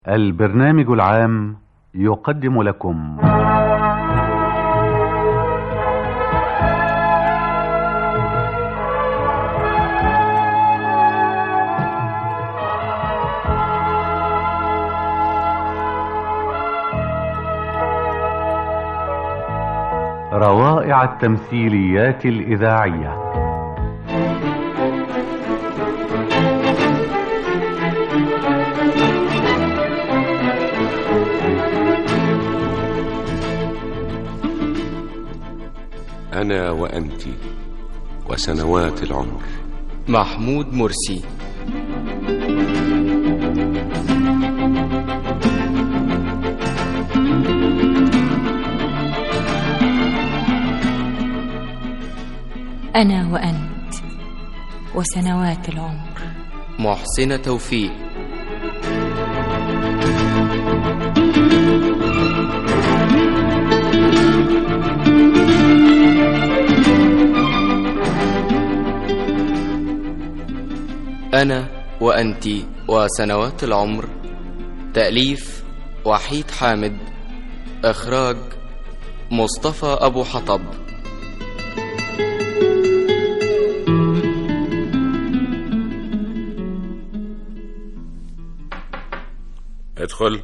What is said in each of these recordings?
البرنامج العام يقدم لكم روائع التمثيليات الإذاعية أنا وأنت وسنوات العمر محمود مرسي أنا وأنت وسنوات العمر محسنة توفيق أنا وأنت وسنوات العمر تأليف وحيد حامد إخراج مصطفى أبو حطب ادخل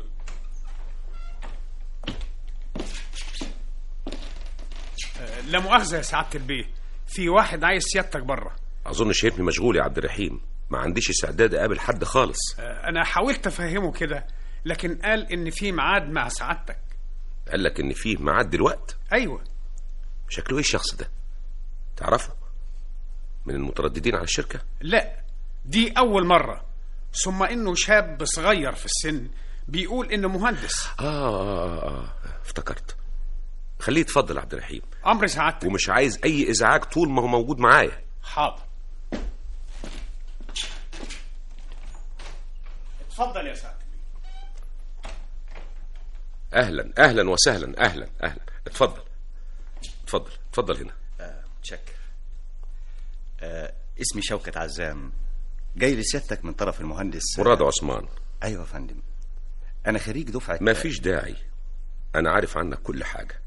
لا مؤاخذة يا سعادة البيه في واحد عايز سيادتك بره أظن شايفني مشغول يا عبد الرحيم ما عنديش استعداد أقابل حد خالص أنا حاولت أفهمه كده لكن قال إن في ميعاد مع سعادتك قال لك إن فيه ميعاد دلوقت أيوة شكله إيه الشخص ده تعرفه من المترددين على الشركة لا دي أول مرة ثم إنه شاب صغير في السن بيقول إنه مهندس آه, آه, آه, آه افتكرت خليه يتفضل عبد الرحيم أمر سعادتك ومش عايز أي إزعاج طول ما هو موجود معايا حاضر اتفضل يا سعادة أهلا أهلا وسهلا أهلا أهلا اتفضل اتفضل اتفضل هنا متشكر آه اسمي شوكت عزام جاي لسيادتك من طرف المهندس مراد عثمان ايوه يا فندم انا خريج دفعه ما فيش داعي أنا عارف عنك كل حاجة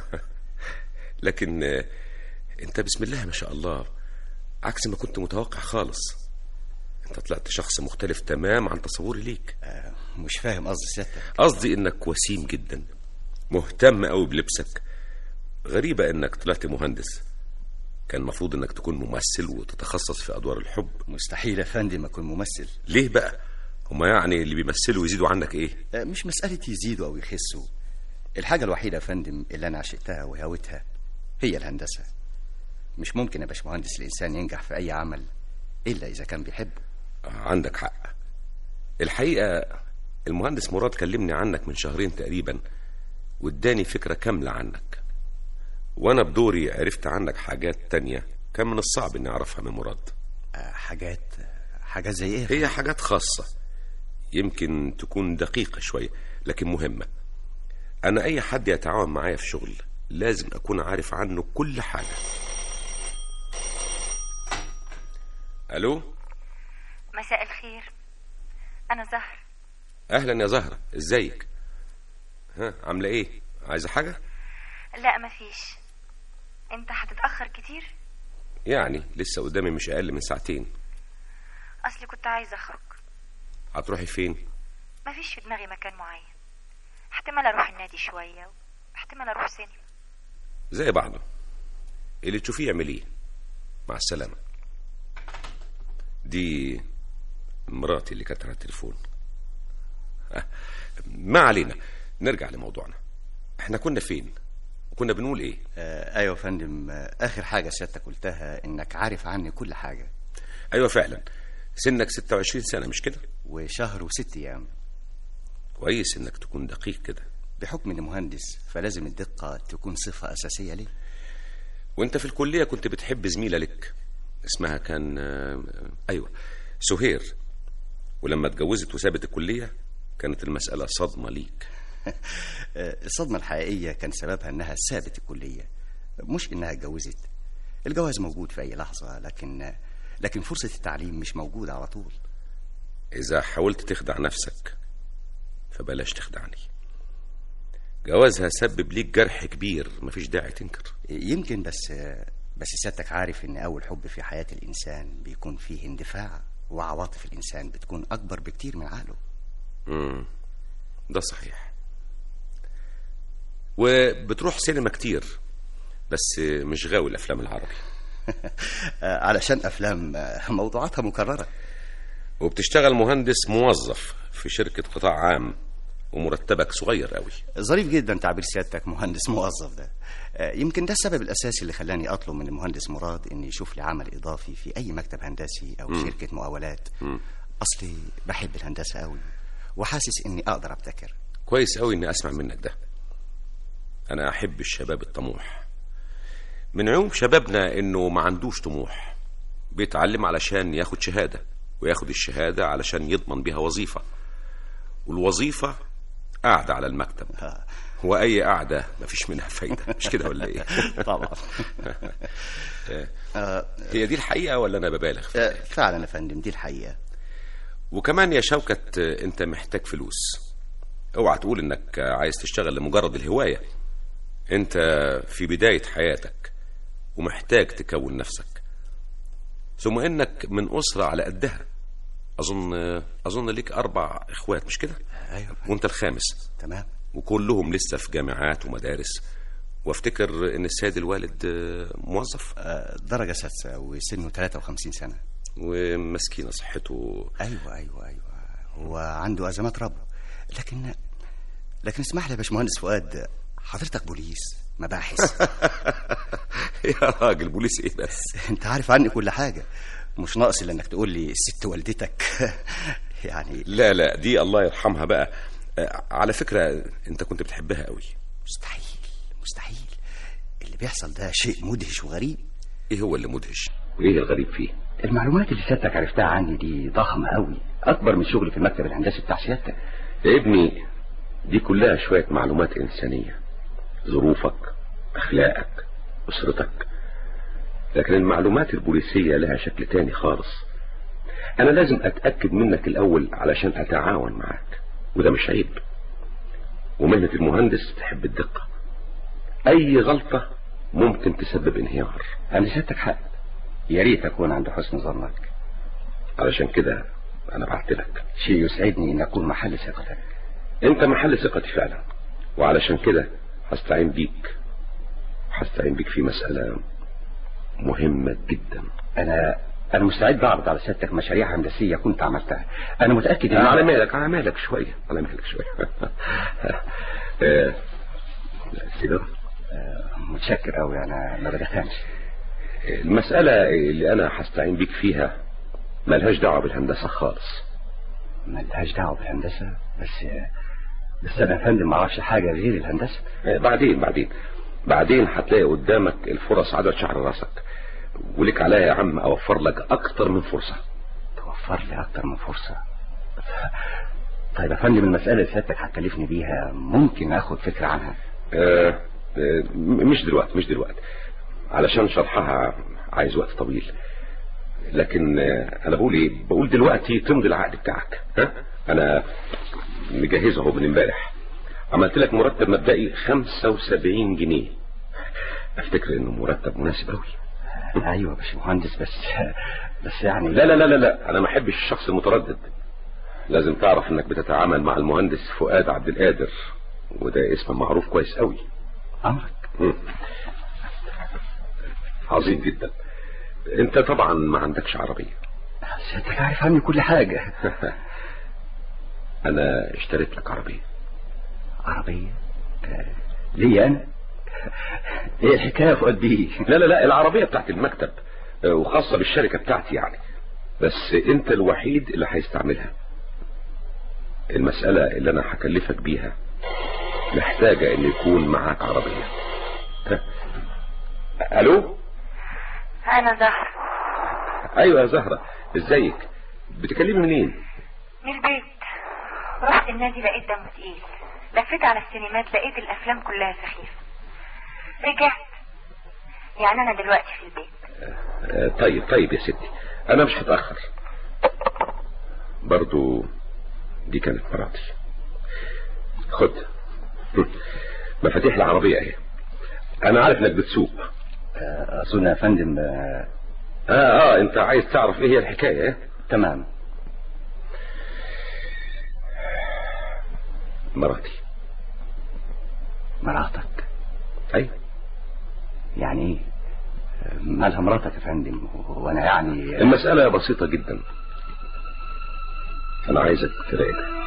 لكن آه، أنت بسم الله ما شاء الله عكس ما كنت متوقع خالص أنت طلعت شخص مختلف تمام عن تصوري ليك آه مش فاهم قصدي سيادتك قصدي إنك وسيم جدا مهتم قوي بلبسك غريبة إنك طلعت مهندس كان المفروض إنك تكون ممثل وتتخصص في أدوار الحب مستحيل يا فندم اكون ممثل ليه بقى هما يعني اللي بيمثلوا يزيدوا عنك إيه آه مش مساله يزيدوا او يخسوا الحاجه الوحيده يا فندم اللي انا عشقتها وهويتها هي الهندسه مش ممكن يا باشمهندس الانسان ينجح في اي عمل الا اذا كان بيحبه عندك حق الحقيقة المهندس مراد كلمني عنك من شهرين تقريبا واداني فكرة كاملة عنك وانا بدوري عرفت عنك حاجات تانية كان من الصعب اني اعرفها من مراد آه حاجات حاجات زي ايه هي حاجات خاصة يمكن تكون دقيقة شوية لكن مهمة انا اي حد يتعاون معايا في شغل لازم اكون عارف عنه كل حاجة الو مساء الخير أنا زهر اهلا يا زهرة ازيك ها عاملة ايه عايزة حاجة لا مفيش أنت هتتأخر كتير يعني لسه قدامي مش اقل من ساعتين أصلي كنت عايزة أخرج هتروحي فين مفيش في دماغي مكان معين احتمال أروح النادي شوية احتمال أروح سينما زي بعضه اللي تشوفيه اعمليه مع السلامة دي مراتي اللي كانت على التليفون آه، ما علينا نرجع لموضوعنا احنا كنا فين كنا بنقول ايه آه ايوه يا فندم آه اخر حاجه سيادتك قلتها انك عارف عني كل حاجه ايوه فعلا سنك 26 سنة مش كده وشهر وست ايام كويس انك تكون دقيق كده بحكم اني مهندس فلازم الدقه تكون صفه اساسيه لي وانت في الكلية كنت بتحب زميلة لك اسمها كان آه، ايوه سهير ولما اتجوزت وسابت الكلية كانت المسألة صدمة ليك آه، الصدمه الحقيقيه كان سببها انها سابت الكليه مش انها اتجوزت الجواز موجود في اي لحظه لكن لكن فرصه التعليم مش موجوده على طول إذا حاولت تخدع نفسك فبلاش تخدعني جوازها سبب ليك جرح كبير مفيش داعي تنكر يمكن بس بس سيادتك عارف ان اول حب في حياة الانسان بيكون فيه اندفاع وعواطف الانسان بتكون اكبر بكتير من عقله امم ده صحيح وبتروح سينما كتير بس مش غاوي الافلام العربي علشان افلام موضوعاتها مكررة وبتشتغل مهندس موظف في شركة قطاع عام ومرتبك صغير قوي ظريف جدا تعبير سيادتك مهندس موظف ده يمكن ده السبب الاساسي اللي خلاني اطلب من المهندس مراد ان يشوف لي عمل اضافي في اي مكتب هندسي او مم. شركة مقاولات اصلي بحب الهندسة قوي وحاسس اني اقدر ابتكر كويس قوي اني اسمع منك ده انا احب الشباب الطموح من عيوب شبابنا انه ما عندوش طموح بيتعلم علشان ياخد شهادة وياخد الشهادة علشان يضمن بيها وظيفة والوظيفة قاعدة على المكتب وأي قاعدة مفيش منها فايدة مش كده ولا إيه؟ طبعا هي دي الحقيقة ولا أنا ببالغ؟ فعلا يا فندم دي الحقيقة وكمان يا شوكت أنت محتاج فلوس اوعى تقول انك عايز تشتغل لمجرد الهواية انت في بداية حياتك ومحتاج تكون نفسك ثم انك من أسرة على قدها أظن أظن ليك أربع إخوات مش كده؟ أيوة وأنت الخامس تمام وكلهم لسه في جامعات ومدارس وافتكر ان السيد الوالد موظف درجة سادسة وسنه 53 سنة ومسكينة صحته أيوة أيوة أيوة هو عنده أزمات رب لكن لكن اسمح لي يا باشمهندس فؤاد حضرتك بوليس مباحث يا راجل بوليس ايه بس انت عارف عني كل حاجة مش ناقص الا انك تقول لي ست والدتك يعني لا لا دي الله يرحمها بقى على فكرة انت كنت بتحبها قوي مستحيل مستحيل اللي بيحصل ده شيء مدهش وغريب ايه هو اللي مدهش وايه الغريب فيه المعلومات اللي سيادتك عرفتها عني دي ضخمة قوي اكبر من شغلي في المكتب الهندسي بتاع سيادتك يا ابني دي كلها شوية معلومات إنسانية ظروفك أخلاقك أسرتك لكن المعلومات البوليسية لها شكل تاني خالص أنا لازم أتأكد منك الأول علشان أتعاون معاك وده مش عيب ومهنة المهندس تحب الدقة أي غلطة ممكن تسبب انهيار أنا سيادتك حق يا ريت أكون عند حسن ظنك علشان كده أنا بعت لك شيء يسعدني إن أكون محل ثقتك أنت محل ثقتي فعلا وعلشان كده هستعين بيك هستعين بيك في مسألة مهمة جدا أنا أنا مستعد أعرض على سيادتك مشاريع هندسية كنت عملتها أنا متأكد إن على مالك على مالك شوية على مالك شوية آه، السيجارة متشكر أوي أنا ما بدخنش المسألة اللي أنا هستعين بيك فيها ملهاش دعوة بالهندسة خالص ملهاش دعوة بالهندسة بس بس أنا يا فندم ما أعرفش حاجة غير الهندسة بعدين بعدين بعدين هتلاقي قدامك الفرص عدد شعر راسك ولك عليا يا عم أوفر لك أكتر من فرصة توفر لي أكتر من فرصة طيب يا فندم المسألة اللي سيادتك هتكلفني بيها ممكن أخد فكرة عنها آه آه مش دلوقتي مش دلوقتي علشان شرحها عايز وقت طويل لكن آه انا بقول ايه بقول دلوقتي تمضي العقد بتاعك ها انا مجهزه اهو من امبارح عملت لك مرتب مبدئي 75 جنيه افتكر انه مرتب مناسب قوي ايوه يا باشمهندس بس بس يعني لا لا لا لا لا انا ما احبش الشخص المتردد لازم تعرف انك بتتعامل مع المهندس فؤاد عبد القادر وده اسم معروف كويس قوي امرك عظيم جدا انت طبعا ما عندكش عربية سيادتك عارف عني كل حاجة انا اشتريت لك عربية عربية آه. ليه انا ايه الحكاية فؤاد بيه لا لا لا العربية بتاعت المكتب وخاصة بالشركة بتاعتي يعني بس انت الوحيد اللي هيستعملها المسألة اللي انا هكلفك بيها محتاجة ان يكون معاك عربية الو انا زهرة ايوه يا زهرة ازيك بتكلمي منين من البيت رحت النادي لقيت دمه تقيل لفيت على السينمات لقيت الافلام كلها سخيفة رجعت يعني انا دلوقتي في البيت آه طيب طيب يا ستي انا مش هتأخر برضو دي كانت مراتي خد مفاتيح العربية اهي انا عارف انك بتسوق آه، اظن يا فندم آه، اه اه انت عايز تعرف ايه هي الحكاية ايه تمام مراتي مراتك ايوه يعني ايه آه، مالها مراتك يا فندم وانا يعني المسألة بسيطة جدا انا عايزك تراقبها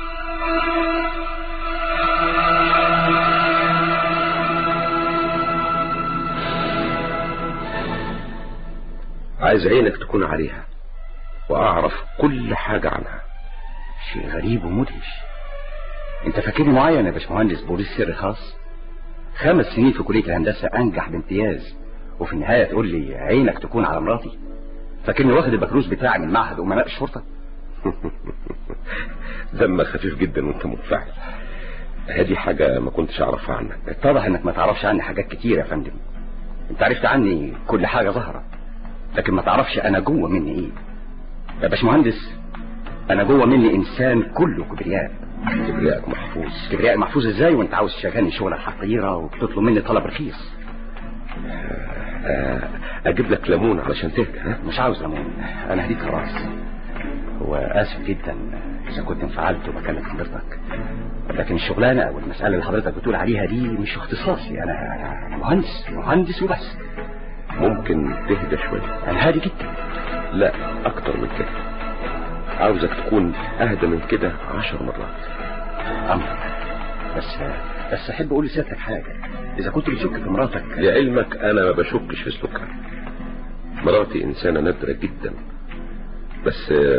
عايز عينك تكون عليها واعرف كل حاجة عنها شيء غريب ومدهش انت فاكرني معين يا باشمهندس بوليس سر خاص خمس سنين في كلية الهندسة انجح بامتياز وفي النهاية تقول لي عينك تكون على مراتي فاكرني واخد البكالوريوس بتاعي من معهد امناء الشرطة دمك خفيف جدا وانت منفعل هذه حاجة ما كنتش اعرفها عنك اتضح انك ما تعرفش عني حاجات كتير يا فندم انت عرفت عني كل حاجة ظاهرة لكن ما تعرفش انا جوه مني ايه يا باشمهندس انا جوه مني انسان كله كبرياء كبريائك محفوظ كبرياء محفوظ ازاي وانت عاوز تشغلني شغلة حقيرة وبتطلب مني طلب رخيص آه، اجيب لك ليمون علشان تهدى ها مش عاوز ليمون انا هديك خلاص هو اسف جدا اذا كنت انفعلت وبكلم حضرتك لكن الشغلانه او المساله اللي حضرتك بتقول عليها دي مش اختصاصي انا انا أنا مهندس مهندس وبس ممكن تهدى شوية انا هادي جدا لا اكتر من كده عاوزك تكون اهدى من كده عشر مرات امر بس بس احب اقول لسيادتك حاجه اذا كنت بتشك في مراتك لعلمك انا ما بشكش في سلوكها مراتي انسانة نادرة جدا بس آه،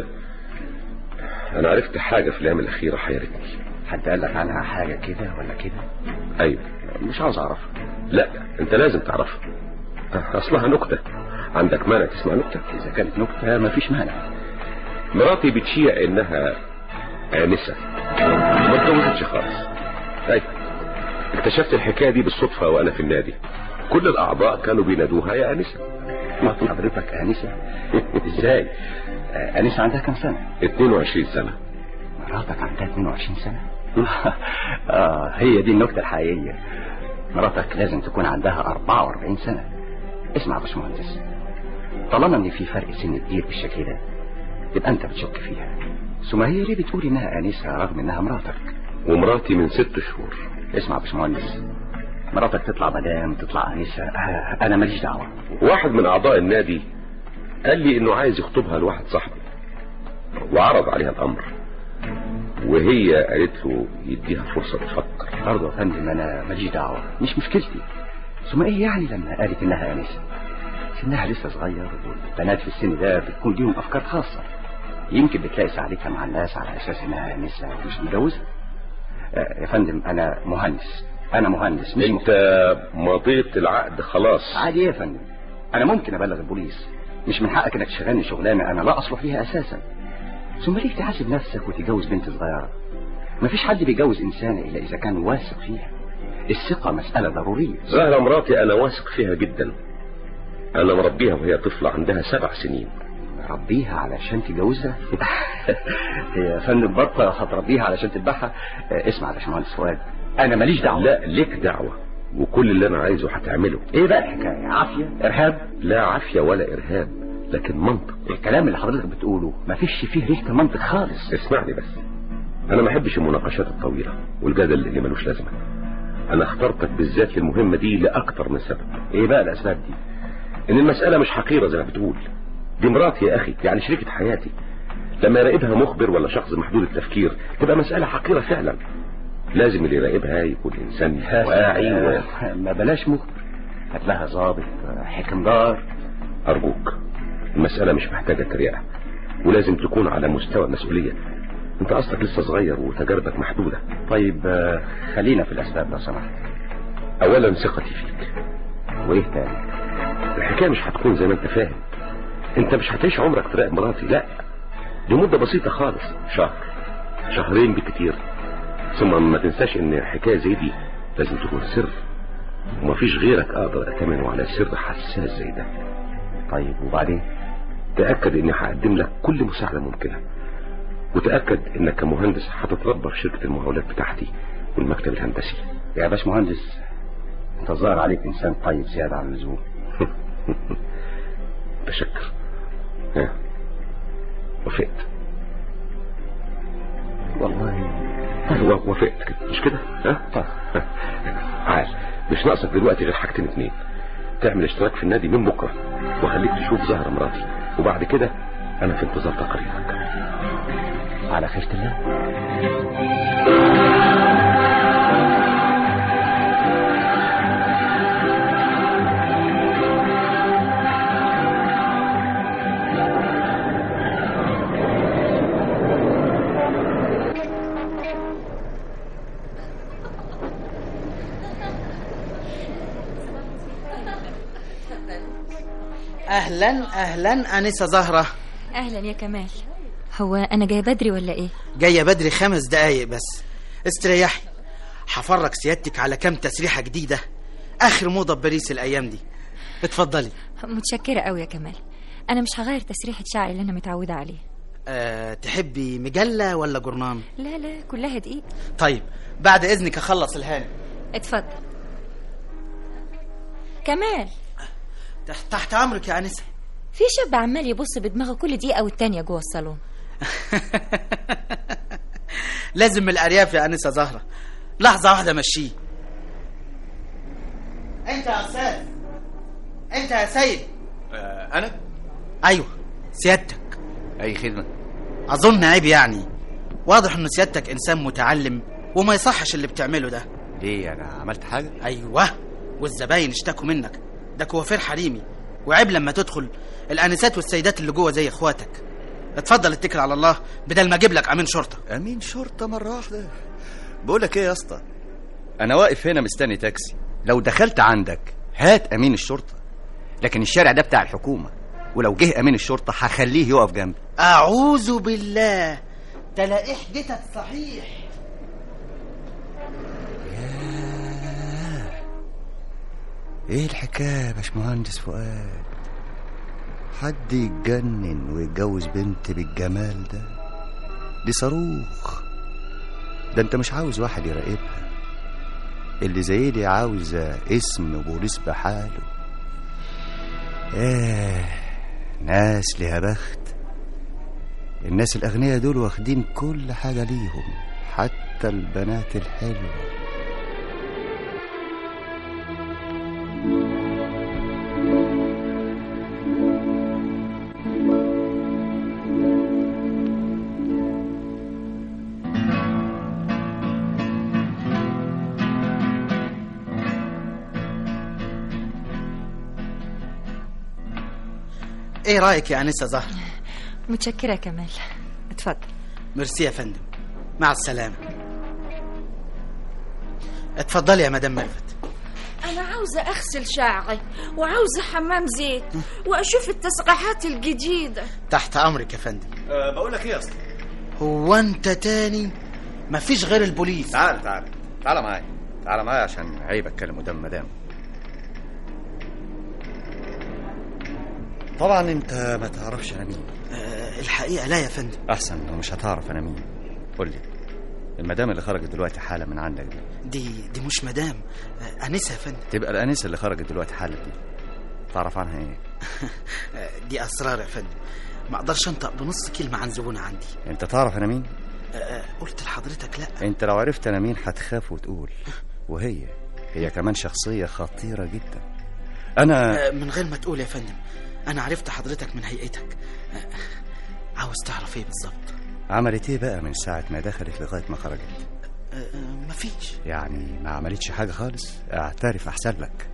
انا عرفت حاجة في الايام الاخيرة حيرتني حد قال لك عنها حاجه كده ولا كده ايوه مش عاوز اعرفها لا انت لازم تعرفها اصلها نكتة عندك مانع تسمع نكتة اذا كانت نكته مفيش مانع مراتي بتشيع انها آنسة ما اتجوزتش خالص ايوه اكتشفت الحكاية دي بالصدفة وانا في النادي كل الاعضاء كانوا بينادوها يا آنسة مرات حضرتك انسه ازاي آه، انسه عندها كام سنه 22 سنة مراتك عندها 22 سنة آه هي دي النكتة الحقيقية مراتك لازم تكون عندها 44 سنة اسمع يا باشمهندس طالما ان في فرق سن كبير بالشكل ده يبقى انت بتشك فيها ثم هي ليه بتقول انها انسة رغم انها مراتك ومراتي من ست شهور اسمع يا باشمهندس مراتك تطلع مدام تطلع انسة آه انا ماليش دعوة واحد من اعضاء النادي قال لي انه عايز يخطبها لواحد صاحبي وعرض عليها الامر وهي قالت له يديها فرصة تفكر برضه يا فندم انا ماليش دعوة مش مشكلتي ثم ايه يعني لما قالت انها انسة سنها لسه صغير والبنات في السن ده بتكون ليهم افكار خاصة يمكن بتلاقي سعادتها مع الناس على اساس انها انسة ومش متجوزة آه، يا فندم انا مهندس انا مهندس مش انت مضيت العقد خلاص عادي إيه يا فندم انا ممكن ابلغ البوليس مش من حقك انك تشغلني شغلانه انا لا اصلح ليها اساسا ثم ليه تحاسب نفسك وتتجوز بنت صغيره مفيش حد بيجوز انسانه الا اذا كان واثق فيها الثقه مساله ضروريه زهرة مراتي انا واثق فيها جدا انا مربيها وهي طفلة عندها سبع سنين ربيها علشان تجوزها هي يا فندم بطه هتربيها علشان تذبحها آه، اسمع يا باشمهندس فؤاد انا ماليش دعوه لا ليك دعوة وكل اللي انا عايزه هتعمله ايه بقى الحكايه عافيه ارهاب لا عافية ولا ارهاب لكن منطق الكلام اللي حضرتك بتقوله مفيش فيه ريحه المنطق خالص اسمعني بس انا ما احبش المناقشات الطويلة والجدل اللي ملوش لازمة انا اخترتك بالذات للمهمة دي لاكتر من سبب ايه بقى الاسباب دي ان المسألة مش حقيرة زي ما بتقول دي مراتي يا اخي يعني شريكة حياتي لما يراقبها مخبر ولا شخص محدود التفكير تبقى مسألة حقيرة فعلا لازم اللي يراقبها يكون انسان واعي و... ما بلاش مخبر هات لها ظابط حكمدار ارجوك المسألة مش محتاجة تريقة ولازم تكون على مستوى المسؤولية انت اصلك لسه صغير وتجاربك محدودة طيب آه، خلينا في الاسباب لو سمحت اولا ثقتي فيك وايه تاني الحكاية مش هتكون زي ما انت فاهم انت مش هتعيش عمرك تراقب مراتي لا دي مدة بسيطة خالص شهر شهرين بالكتير ثم ما تنساش ان حكاية زي دي لازم تكون سر ومفيش غيرك اقدر اتمنه على سر حساس زي ده طيب وبعدين تأكد اني هقدم لك كل مساعدة ممكنة وتأكد انك كمهندس هتتربى في شركة المقاولات بتاعتي والمكتب الهندسي يا باشمهندس انت الظاهر عليك انسان طيب زياده عن اللزوم بشكر ها وافقت والله و- وافقت كده مش كده ها عال مش ناقصك دلوقتي غير حاجتين اتنين تعمل اشتراك في النادي من بكره واخليك تشوف زهره مراتي وبعد كده انا في انتظار تقاريرك على خيرة الله اهلا اهلا انسه زهره أهلا يا كمال هو أنا جاي بدري ولا إيه؟ جايه بدري خمس دقايق بس استريحي هفرج سيادتك على كام تسريحه جديده اخر موضه بباريس الايام دي اتفضلي متشكرة أوي يا كمال أنا مش هغير تسريحة شعري اللي أنا متعودة عليه أه تحبي مجله ولا جورنان لا لا كلها دقيق طيب بعد اذنك اخلص الهانم اتفضل كمال تحت, تحت امرك يا انسه في شاب عمال يبص بدماغه كل دقيقة والتانية جوه الصالون لازم من الارياف يا انسه زهره لحظه واحده مشيه انت يا استاذ انت يا سيد انا ايوه سيادتك اي خدمه اظن عيب يعني واضح ان سيادتك انسان متعلم وما يصحش اللي بتعمله ده ليه انا عملت حاجه ايوه والزباين اشتكوا منك ده كوافير حريمي وعيب لما تدخل الانسات والسيدات اللي جوه زي اخواتك اتفضل اتكل على الله بدل ما اجيب لك امين شرطه امين شرطه مره واحده بقول لك ايه يا اسطى انا واقف هنا مستني تاكسي لو دخلت عندك هات امين الشرطه لكن الشارع ده بتاع الحكومه ولو جه امين الشرطه هخليه يقف جنبي اعوذ بالله تلاقيه جتت صحيح ايه الحكايه يا باشمهندس فؤاد حد يتجنن ويتجوز بنت بالجمال ده دي صاروخ ده انت مش عاوز واحد يراقبها اللي زي دي عاوزة اسم بوليس بحاله ايه ناس ليها بخت الناس الأغنياء دول واخدين كل حاجة ليهم حتى البنات الحلوة ايه رايك يا انسه زهر متشكرة يا كمال اتفضل ميرسي يا فندم مع السلامه اتفضلي يا مدام ميرفت أنا عاوزة أغسل شعري وعاوزة حمام زيت وأشوف التسريحات الجديدة تحت امرك يا فندم أه بقول لك ايه يا اسطى هو انت تاني مفيش غير البوليس تعال تعال تعال معايا تعال معايا عشان عيب اتكلم قدام مدام طبعا انت ما تعرفش انا مين أه الحقيقه لا يا فندم احسن لو مش هتعرف انا مين قول لي المدام اللي خرجت دلوقتي حالا من عندك دي دي دي مش مدام أه انسه يا فندم تبقى الانسه اللي خرجت دلوقتي حالا دي تعرف عنها ايه أه دي اسرار يا فندم ما اقدرش انطق بنص كلمه عن زبونه عندي انت تعرف انا مين أه قلت لحضرتك لا انت لو عرفت انا مين هتخاف وتقول وهي هي كمان شخصيه خطيره جدا انا أه من غير ما تقول يا فندم انا عرفت حضرتك من هيئتك أه عاوز تعرف ايه بالظبط عملت ايه بقى من ساعه ما دخلت لغايه ما خرجت أه أه مفيش يعني ما عملتش حاجه خالص اعترف احسن لك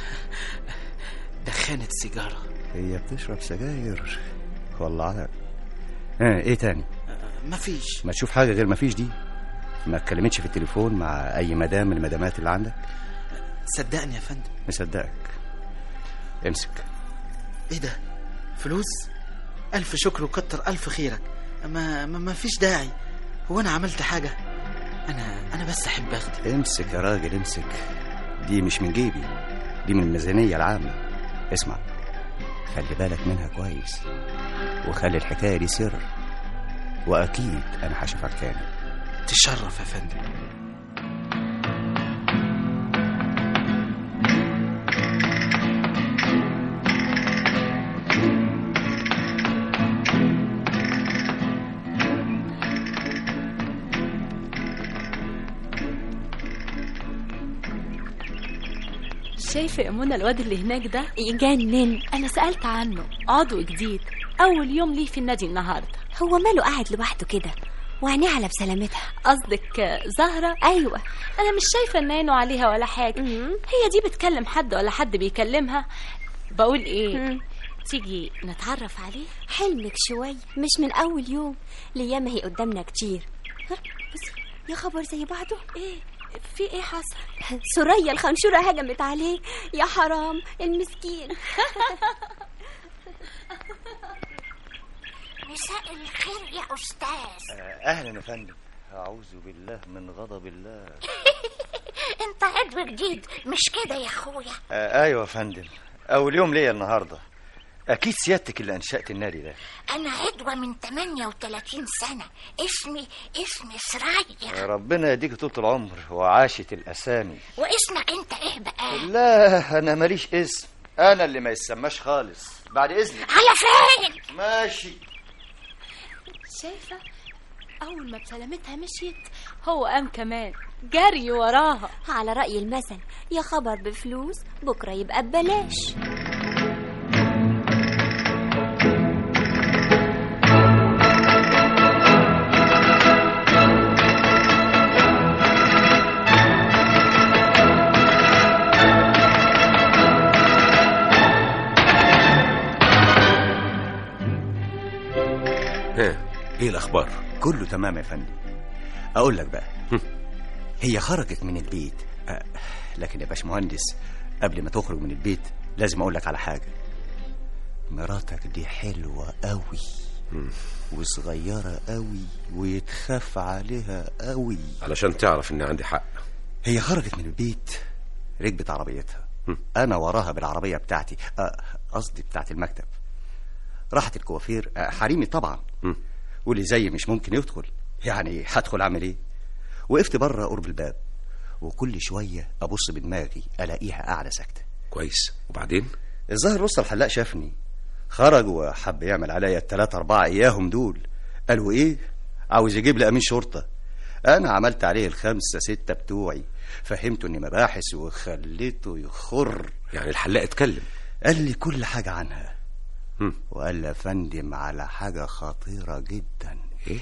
دخنت سيجاره هي بتشرب سجاير والله عارف اه ايه تاني أه مفيش ما تشوف حاجه غير ما فيش دي ما اتكلمتش في التليفون مع اي مدام من المدامات اللي عندك صدقني يا فندم مصدقك امسك ايه ده فلوس الف شكر وكتر الف خيرك ما ما, ما فيش داعي هو انا عملت حاجه انا انا بس احب اخدم امسك يا راجل امسك دي مش من جيبي دي من الميزانيه العامه اسمع خلي بالك منها كويس وخلي الحكايه دي سر واكيد انا هشوفك تاني تشرف يا فندم شايفة يا منى الواد اللي هناك ده يجنن أنا سألت عنه عضو جديد أول يوم ليه في النادي النهاردة هو ماله قاعد لوحده كده وعينيه على بسلامتها قصدك زهرة ايوه أنا مش شايفة إن عينه عليها ولا حاجة هي دي بتكلم حد ولا حد بيكلمها بقول إيه مم. تيجي نتعرف عليه حلمك شوية مش من أول يوم الأيام هي قدامنا كتير ها بصي يا خبر زي بعضه إيه في إيه حصل سوريا الخنشورة هجمت عليه يا حرام المسكين مساء الخير يا أستاذ اهلا يا فندم اعوذ بالله من غضب الله أنت عضو جديد مش كده يا أخويا آه ايوه يا فندم اول يوم ليا النهارده اكيد سيادتك اللي انشات النادي ده أنا عضوة من 38 سنة اسمي اسمي سرايا آه، ربنا يديك طول العمر وعاشت الاسامي واسمك أنت إيه بقى؟ لا انا ماليش اسم انا اللي ما يسماش خالص بعد اذنك على فين؟ ماشي شايفة أول ما بسلامتها مشيت هو قام كمان جري وراها على رأي المثل يا خبر بفلوس بكرة يبقى ببلاش ها ايه الاخبار كله تمام يا فندم اقول لك بقى هي خرجت من البيت أه، لكن يا باشمهندس قبل ما تخرج من البيت لازم اقول لك على حاجه مراتك دي حلوه قوي وصغيره قوي ويتخاف عليها قوي علشان تعرف ان عندي حق هي خرجت من البيت ركبت عربيتها انا وراها بالعربيه بتاعتي أه، قصدي بتاعت المكتب راحت الكوافير أه، حريمي طبعا واللي زي مش ممكن يدخل يعني هدخل اعمل ايه وقفت بره قرب الباب وكل شويه ابص بدماغي الاقيها قاعده ساكته كويس وبعدين الظاهر لسه الحلاق شافني خرج وحب يعمل عليا التلاتة أربعة إياهم دول قالوا إيه عاوز يجيب لي أمين شرطة أنا عملت عليه الخمسة ستة بتوعي فهمته إني مباحث وخليته يخر يعني الحلاق اتكلم قال لي كل حاجة عنها هم. وقال لي يا فندم على حاجة خطيرة جدا ايه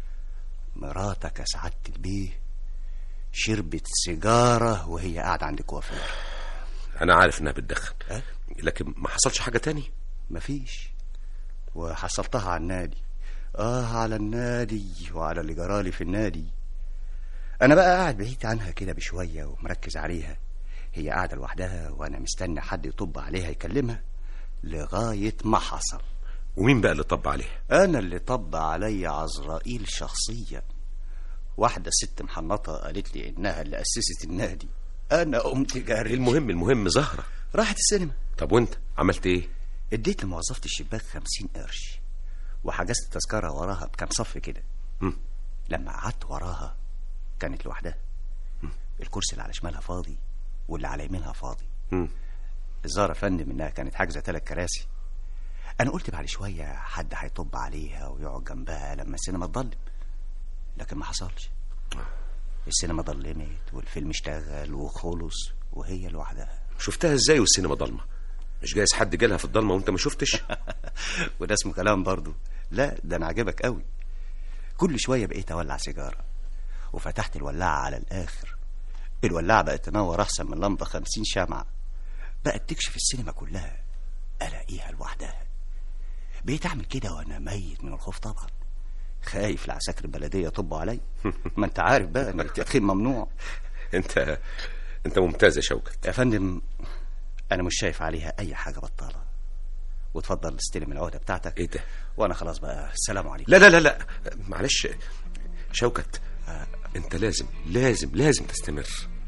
مراتك يا سعادة البيه شربت سيجارة وهي قاعدة عند الكوافير انا عارف انها بتدخن أه؟ لكن ما حصلش حاجه تاني مفيش وحصلتها على النادي اه على النادي وعلى اللي جرالي في النادي انا بقى قاعد بعيد عنها كده بشويه ومركز عليها هي قاعده لوحدها وانا مستني حد يطب عليها يكلمها لغايه ما حصل ومين بقى اللي طب عليها انا اللي طب عليا عزرائيل شخصيا واحده ست محنطه قالت لي انها اللي اسست النادي انا قمت جري المهم المهم زهره راحت السينما طب وانت عملت ايه اديت لموظفة الشباك خمسين قرش وحجزت تذكرة وراها بكام صف كده مم. لما قعدت وراها كانت لوحدها الكرسي اللي على شمالها فاضي واللي على يمينها فاضي مم. الظاهر يا فندم انها كانت حاجزة ثلاث كراسي انا قلت بعد شوية حد هيطب عليها ويقعد جنبها لما السينما تضلم لكن ما حصلش السينما ضلمت والفيلم اشتغل وخلص وهي لوحدها شفتها ازاي والسينما ضلمه مش جايز حد جالها في الضلمه وانت ما شفتش وده اسمه كلام برضو لا ده انا عجبك قوي كل شويه بقيت اولع سيجاره وفتحت الولاعه على الاخر الولاعه بقت تنور احسن من لمبه خمسين شمعه بقت تكشف السينما كلها الاقيها لوحدها بقيت اعمل كده وانا ميت من الخوف طبعا خايف العساكر البلديه يطبوا علي ما انت عارف بقى ان التدخين ممنوع انت انت ممتاز يا شوكت يا فندم انا مش شايف عليها اي حاجه بطاله وتفضل استلم العقده بتاعتك ايه ده وانا خلاص بقى السلام عليكم لا لا لا لا معلش شوكت انت لازم لازم لازم تستمر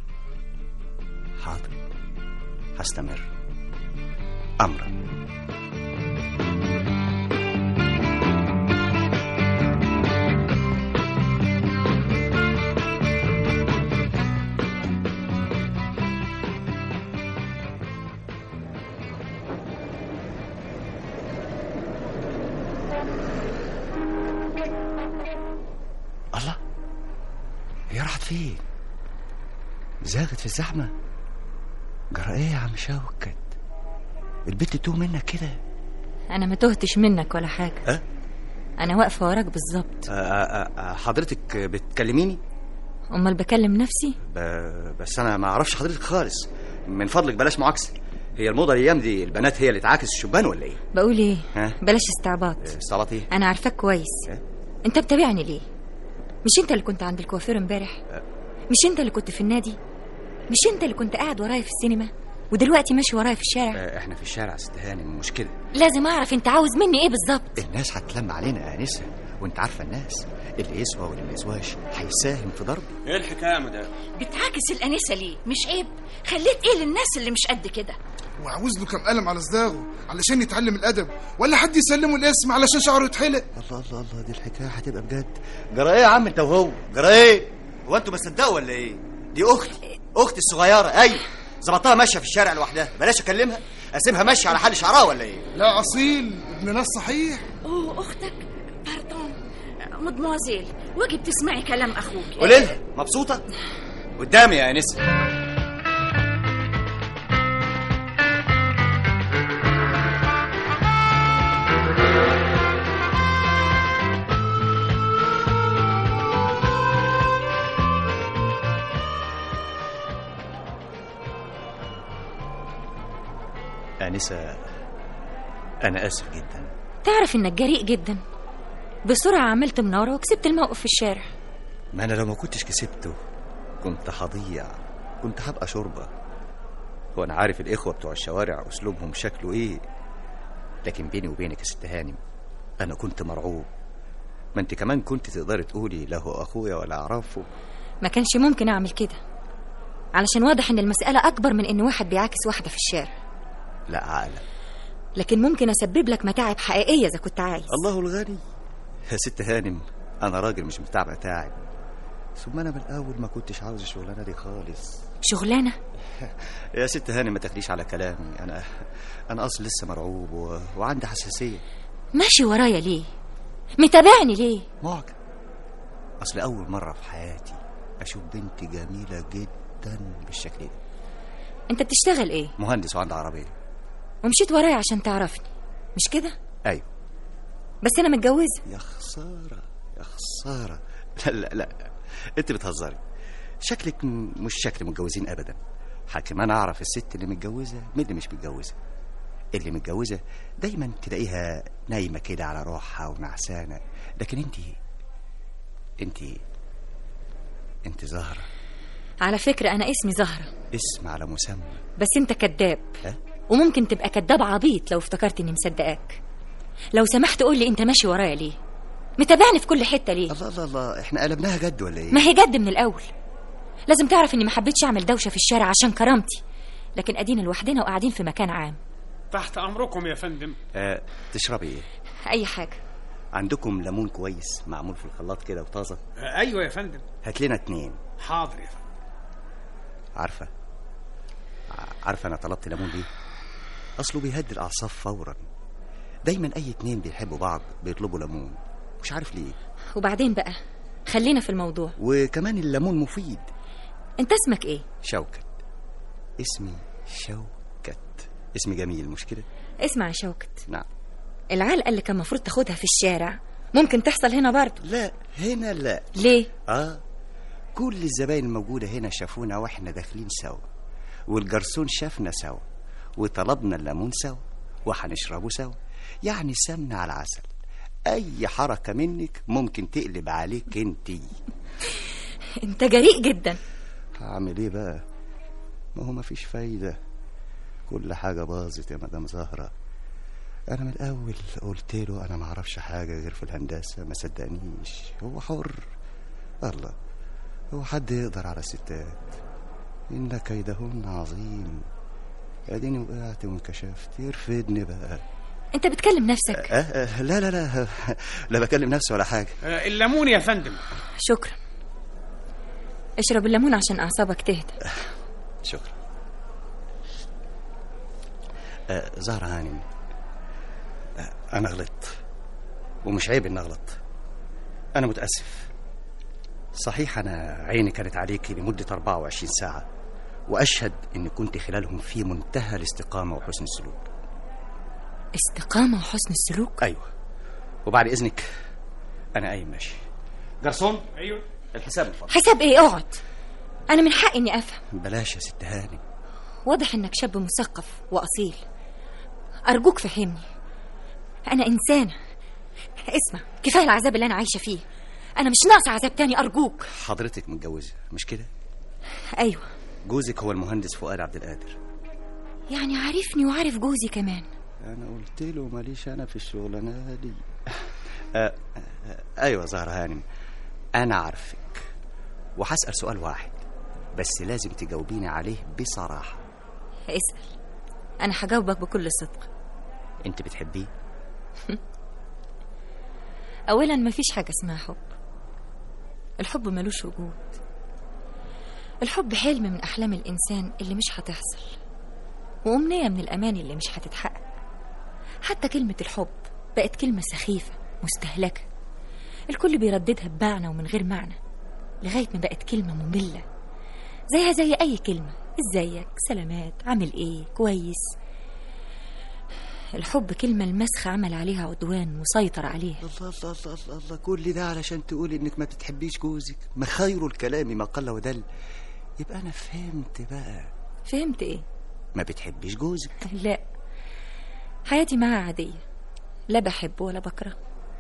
حاضر هستمر امرا الله هي راحت فين زاغت في الزحمة جرى ايه يا عم شوكت البت تتوه منك كده انا ما تهتش منك ولا حاجه أه؟ انا واقفه وراك بالظبط آه، آه، آه، حضرتك بتكلميني امال بكلم نفسي ب- بس انا ما اعرفش حضرتك خالص من فضلك بلاش معاكسه هي الموضه الايام دي البنات هي اللي تعاكس الشبان ولا ايه بقول ايه ها بلاش استعباط استعبط ايه انا عارفاك كويس إيه؟ انت بتابعني ليه مش انت اللي كنت عند الكوافير امبارح مش انت اللي كنت في النادي مش انت اللي كنت قاعد ورايا في السينما ودلوقتي ماشي ورايا في الشارع آه، احنا في الشارع يا ست هانم مش كده لازم اعرف انت عاوز مني ايه بالظبط الناس هتلم علينا يا انسه وانت عارفه الناس اللي يسوى واللي ما يسواش هيساهم في ضرب ايه الحكايه يا مدام بتعاكس الانسه ليه مش عيب خليت ايه للناس اللي مش قد كده وعاوز له كم قلم على صداغه علشان يتعلم الادب ولا حد يسلمه الاسم علشان شعره يتحلق الله الله الله دي الحكايه هتبقى بجد جرى ايه يا عم انت وهو جرى ايه هو انتوا ما صدقوا ولا ايه دي اختي اختي الصغيره ايوه ظبطها ماشيه في الشارع لوحدها بلاش اكلمها اسيبها ماشيه على حل شعرها ولا ايه لا اصيل ابن ناس صحيح اوه اختك باردون مدموزيل واجب تسمعي كلام اخوك قولي لها مبسوطه قدامي يا انسه آنسة أنا آسف جدا تعرف انك جريء جدا بسرعه عملت مناره وكسبت الموقف في الشارع ما أنا لو ما كنتش كسبته كنت هضيع كنت هبقى شوربة وأنا عارف الإخوة بتوع الشوارع أسلوبهم شكله إيه لكن بيني وبينك يا ست هانم أنا كنت مرعوب ما أنت كمان كنت تقدري تقولي لا هو أخويا ولا أعرفه ما كانش ممكن اعمل كده علشان واضح ان المساله اكبر من ان واحد بيعاكس واحده في الشارع لا عقلة لكن ممكن اسبب لك متاعب حقيقيه اذا كنت عايز الله الغني يا ست هانم أنا راجل مش بتاع متاعب ثم أنا من الأول ما كنتش عاوز الشغلانة دي خالص شغلانه يا ست هانم ما تاخديش على كلامي أنا أنا أصل لسه مرعوب و... وعندي حساسية ماشي ورايا ليه متابعني ليه معجب أصل أول مرة في حياتي أشوف بنت جميلة جدا بالشكل ده انت بتشتغل ايه مهندس وعنده عربية ومشيت ورايا عشان تعرفني مش كده أيوة بس انا متجوزه يا خسارة يا خسارة لا لا لا أنت بتهزري شكلك م- مش شكل متجوزين أبدا حكم أنا أعرف الست اللي متجوزة من اللي مش متجوزة اللي متجوزة دايما تلاقيها نايمة كده على روحها ونعسانة لكن أنت أنت أنت زهرة على فكره انا اسمي زهره اسم على مسمى بس انت كذاب ها؟ وممكن تبقى كذاب عبيط لو افتكرت اني مصدقاك لو سمحت قول لي انت ماشي ورايا ليه متابعني في كل حته ليه الله الله الله احنا قلبناها جد ولا ايه ما هي جد من الاول لازم تعرف اني ما حبيتش اعمل دوشه في الشارع عشان كرامتي لكن ادينا لوحدنا وقاعدين في مكان عام تحت امركم يا فندم آه تشربي ايه اي حاجه عندكم ليمون كويس معمول في الخلاط كده وطازه آه، ايوه يا فندم هات لنا اتنين حاضر يا فندم عارفه ع- عارفه انا طلبت ليمون ليه اصله بيهدي الاعصاب فورا دايما اي اتنين بيحبوا بعض بيطلبوا ليمون مش عارف ليه وبعدين بقى خلينا في الموضوع وكمان الليمون مفيد انت اسمك ايه شوكت اسمي شوكت اسم جميل مش كده اسمع يا شوكت نعم العلقه اللي كان المفروض تاخدها في الشارع ممكن تحصل هنا برضه لا هنا لا ليه اه كل الزباين الموجودة هنا شافونا واحنا داخلين سوا والجرسون شافنا سوا وطلبنا الليمون سوا وهنشربه سوا يعني سمنة على عسل أي حركة منك ممكن تقلب عليك انتي انت جريء جدا هعمل ايه بقى ما هو مفيش فايدة كل حاجة باظت يا مدام زهرة أنا من الأول قلت له أنا معرفش حاجة غير في الهندسة ما صدقنيش هو حر الله هو حد يقدر على الستات إن كيدهن عظيم اديني وقعت وانكشفت يرفدني بقى انت بتكلم نفسك أه أه لا لا لا لا بكلم نفسي ولا حاجة آه، الليمون يا فندم شكرا اشرب الليمون عشان اعصابك تهدى شكرا أه زهرة هانم أه أنا غلطت ومش عيب إني أغلط أنا متأسف صحيح أنا عيني كانت عليكي لمدة 24 ساعة وأشهد إن كنت خلالهم في منتهى الاستقامة وحسن السلوك استقامة وحسن السلوك أيوة وبعد إذنك أنا قايم ماشي جرسون ايوه الحساب من فضلك حساب ايه اقعد انا من حقي اني افهم بلاش يا ست هانم واضح انك شاب مثقف واصيل ارجوك فهمني انا انسانه اسمع كفايه العذاب اللي انا عايشه فيه انا مش ناقصه عذاب تاني ارجوك حضرتك متجوزة مش كده ايوه جوزك هو المهندس فؤاد عبد القادر يعني عارفني وعارف جوزي كمان أنا قلت له ماليش أنا في الشغلانة دي آه آه أيوة زهرة هانم أنا عارفك وهسأل سؤال واحد بس لازم تجاوبيني عليه بصراحة اسال انا هجاوبك بكل صدق أنت بتحبيه اولا مفيش حاجه اسمها حب الحب ملوش وجود الحب حلم من احلام الانسان اللي مش هتحصل وامنيه من الاماني اللي مش هتتحقق حتى كلمه الحب بقت كلمه سخيفه مستهلكه الكل بيرددها بمعنى ومن غير معنى لغايه ما بقت كلمه ممله زيها زي اي كلمه ازيك سلامات عامل ايه كويس الحب كلمه المسخ عمل عليها عدوان وسيطر عليها الله الله الله الله, الله كل ده علشان تقولي إنك ما بتحبيش جوزك ما خير الكلام ما قل ودل يبقى أنا فهمت بقى فهمت ايه ما بتحبيش جوزك لا حياتي معاه عاديه لا بحبه ولا بكره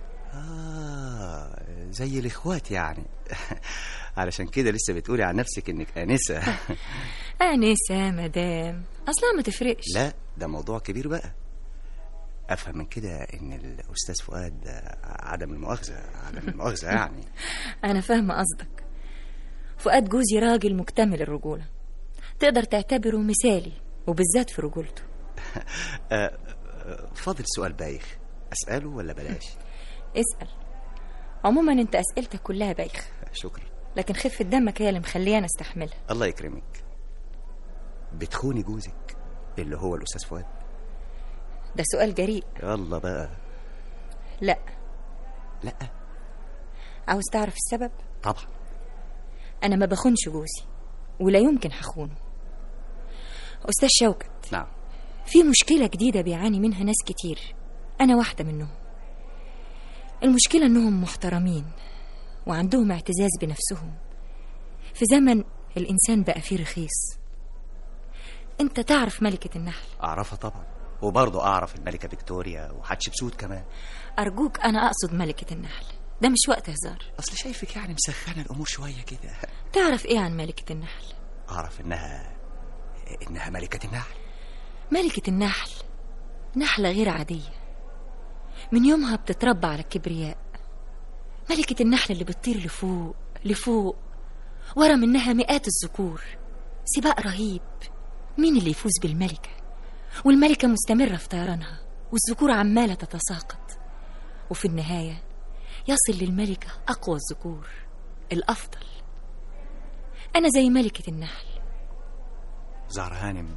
آه زي الإخوات يعني علشان كده لسه بتقولي عن نفسك إنك آنسة انسه مدام اصلا ما تفرقش لا ده موضوع كبير بقى أفهم من كده إن الأستاذ فؤاد آه، عدم المؤاخذة عدم المؤاخذة يعني أنا فاهمة قصدك فؤاد جوزي راجل مكتمل الرجولة تقدر تعتبره مثالي وبالذات في رجولته آه، آه، فاضل سؤال بايخ أسأله ولا بلاش اسأل عموما انت أسئلتك كلها بايخة شكرا لكن خفة دمك هي اللي مخليانا استحملها الله يكرمك بتخوني جوزك اللي هو الأستاذ فؤاد ده سؤال جريء يلا بقى لا لا عاوز تعرف السبب طبعا أنا ما بخونش جوزي ولا يمكن هخونه أستاذ شوكت نعم في مشكلة جديدة بيعاني منها ناس كتير أنا واحدة منهم المشكلة إنهم محترمين وعندهم اعتزاز بنفسهم في زمن الإنسان بقى فيه رخيص أنت تعرف ملكة النحل أعرفها طبعا وبرضه أعرف الملكة فيكتوريا وحتشبسوت كمان أرجوك أنا أقصد ملكة النحل ده مش وقت هزار أصل شايفك يعني مسخنة الأمور شوية كده تعرف إيه عن ملكة النحل أعرف إنها إنها ملكة النحل ملكة النحل نحلة غير عادية من يومها بتتربى على الكبرياء ملكة النحل اللي بتطير لفوق لفوق ورا منها مئات الذكور سباق رهيب مين اللي يفوز بالملكة والملكة مستمرة في طيرانها والذكور عمالة تتساقط وفي النهاية يصل للملكة أقوى الذكور الأفضل أنا زي ملكة النحل زهرة هانم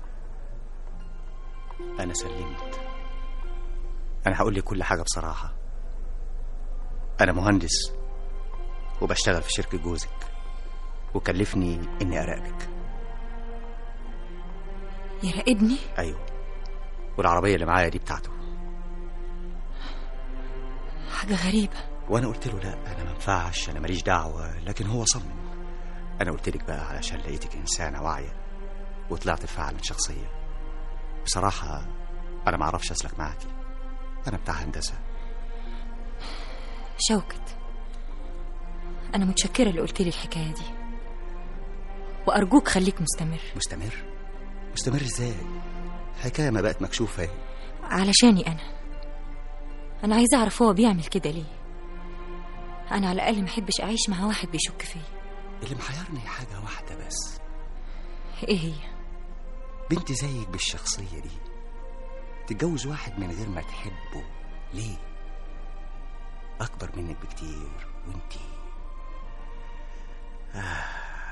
أنا سلمت أنا هقول لك كل حاجة بصراحة أنا مهندس وبشتغل في شركة جوزك وكلفني إني أراقبك يراقبني أيوه والعربية اللي معايا دي بتاعته حاجة غريبة وأنا قلت له لا أنا ما ينفعش أنا ماليش دعوة لكن هو صمم أنا قلت لك بقى علشان لقيتك إنسانة واعية وطلعت فعلا شخصية بصراحة أنا ما أعرفش أسلك معاكي أنا بتاع هندسة شوكت أنا متشكرة اللي قلت لي الحكاية دي وأرجوك خليك مستمر مستمر مستمر إزاي حكاية ما بقت مكشوفة اهي. علشاني أنا أنا عايزة أعرف هو بيعمل كده ليه أنا على الأقل محبش أعيش مع واحد بيشك فيا اللي محيرني حاجة واحدة بس إيه هي بنت زيك بالشخصية دي تتجوز واحد من غير ما تحبه ليه أكبر منك بكتير وانتي آه.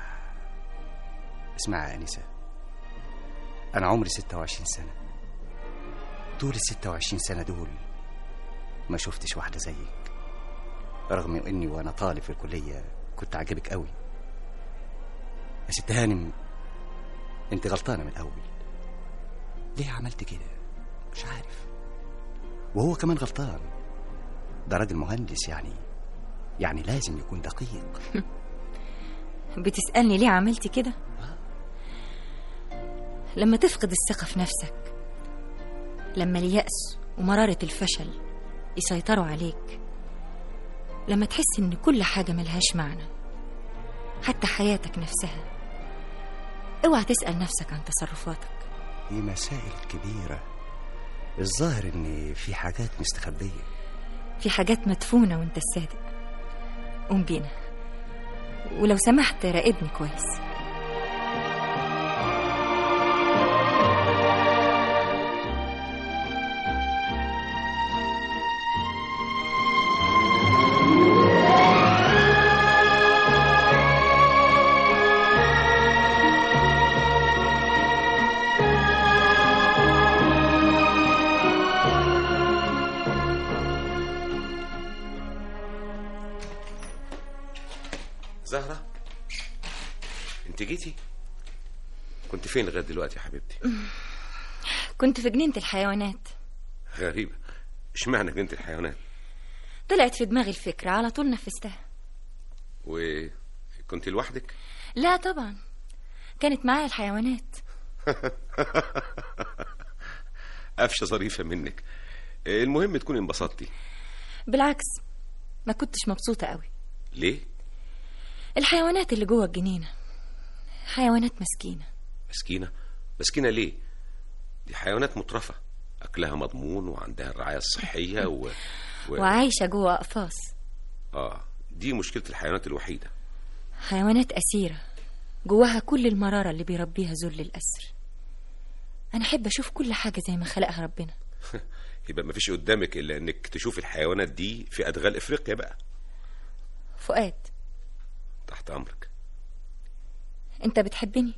اسمعي يا أنسة أنا عمري 26 سنة طول ال 26 سنة دول ما شفتش واحدة زيك رغم إني وأنا طالب في الكلية كنت عاجبك قوي يا ست هانم انت غلطانة من الأول ليه عملت كده مش عارف وهو كمان غلطان ده راجل مهندس يعني يعني لازم يكون دقيق بتسألني ليه عملت كده لما تفقد الثقة في نفسك لما اليأس ومرارة الفشل يسيطروا عليك لما تحس ان كل حاجة ملهاش معنى حتى حياتك نفسها اوعى تسأل نفسك عن تصرفاتك دي مسائل كبيرة الظاهر ان في حاجات مستخبية في حاجات مدفونة وانت الصادق قوم بينا ولو سمحت راقبني كويس زهرة انت جيتي كنت فين لغايه دلوقتي يا حبيبتي كنت في جنينة الحيوانات غريبة اشمعنى جنينة الحيوانات طلعت في دماغي الفكرة على طول نفذتها وكنت لوحدك لا طبعا كانت معايا الحيوانات قفشة ظريفة منك المهم تكوني انبسطتي بالعكس ما كنتش مبسوطة قوي ليه الحيوانات اللي جوه الجنينة حيوانات مسكينة مسكينة مسكينة ليه دي حيوانات مترفة أكلها مضمون وعندها الرعاية الصحية و... و... وعايشة جوه أقفاص آه دي مشكلة الحيوانات الوحيدة حيوانات أسيرة جواها كل المرارة اللي بيربيها ذل الأسر أنا أحب أشوف كل حاجة زي ما خلقها ربنا يبقى مفيش قدامك إلا إنك تشوف الحيوانات دي في أدغال إفريقيا بقى فؤاد تحت أمرك أنت بتحبني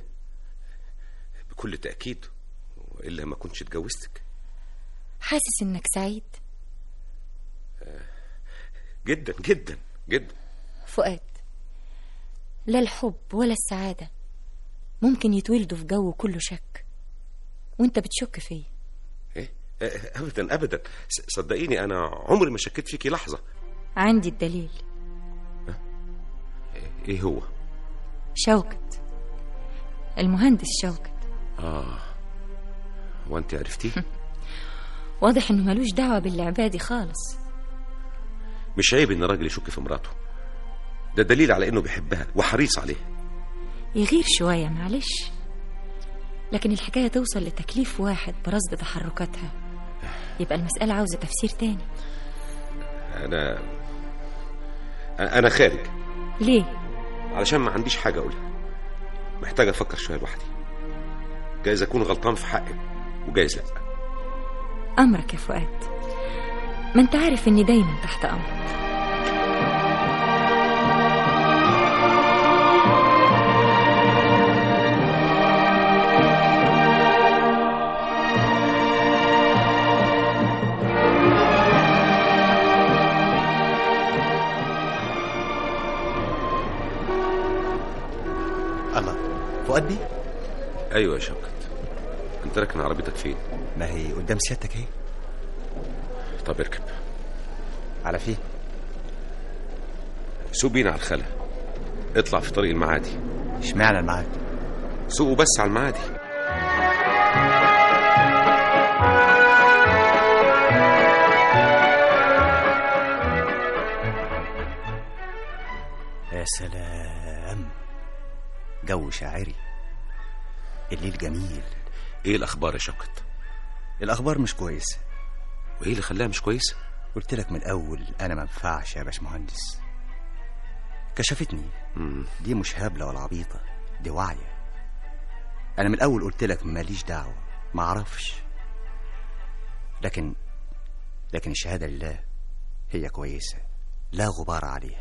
بكل تأكيد وإلا ما كنتش اتجوزتك حاسس إنك سعيد جدا جدا جدا فؤاد لا الحب ولا السعادة ممكن يتولدوا في جو كله شك وانت بتشك فيا إيه؟ آه، أبدا أبدا ص- صدقيني أنا عمري ما شكيت فيكي لحظة عندي الدليل إيه هو شوكت المهندس شوكت آه وأنت عرفتيه واضح انه ملوش دعوة بالعبادي خالص مش عيب إن راجل يشك في مراته ده دليل على إنه بيحبها وحريص عليها يغير شوية معلش لكن الحكاية توصل لتكليف واحد برصد تحركاتها يبقى المسألة عاوزة تفسير تاني أنا أنا خارج ليه؟ علشان ما عنديش حاجة أقولها محتاج أفكر شوية لوحدي جايز أكون غلطان في حقك وجايز لأ أمرك يا فؤاد ما انت عارف اني دايما تحت أمرك الله فؤاد بيه أيوة يا شوكت أنت راكن عربيتك فين ما هي قدام سيادتك اهي طب اركب على فين سوق بينا على الخلا اطلع في طريق المعادي اشمعنى الميعاد سوقه بس على المعادي يا سلام جو شاعري الليل جميل ايه الاخبار يا شوكت الاخبار مش كويسه وايه اللي خلاها مش كويسه قلت لك من الاول انا ما ينفعش يا باشمهندس كشفتني دي مش هبله ولا عبيطه دي واعيه انا من الاول قلت لك ماليش دعوه ما اعرفش لكن لكن الشهاده لله هي كويسه لا غبار عليها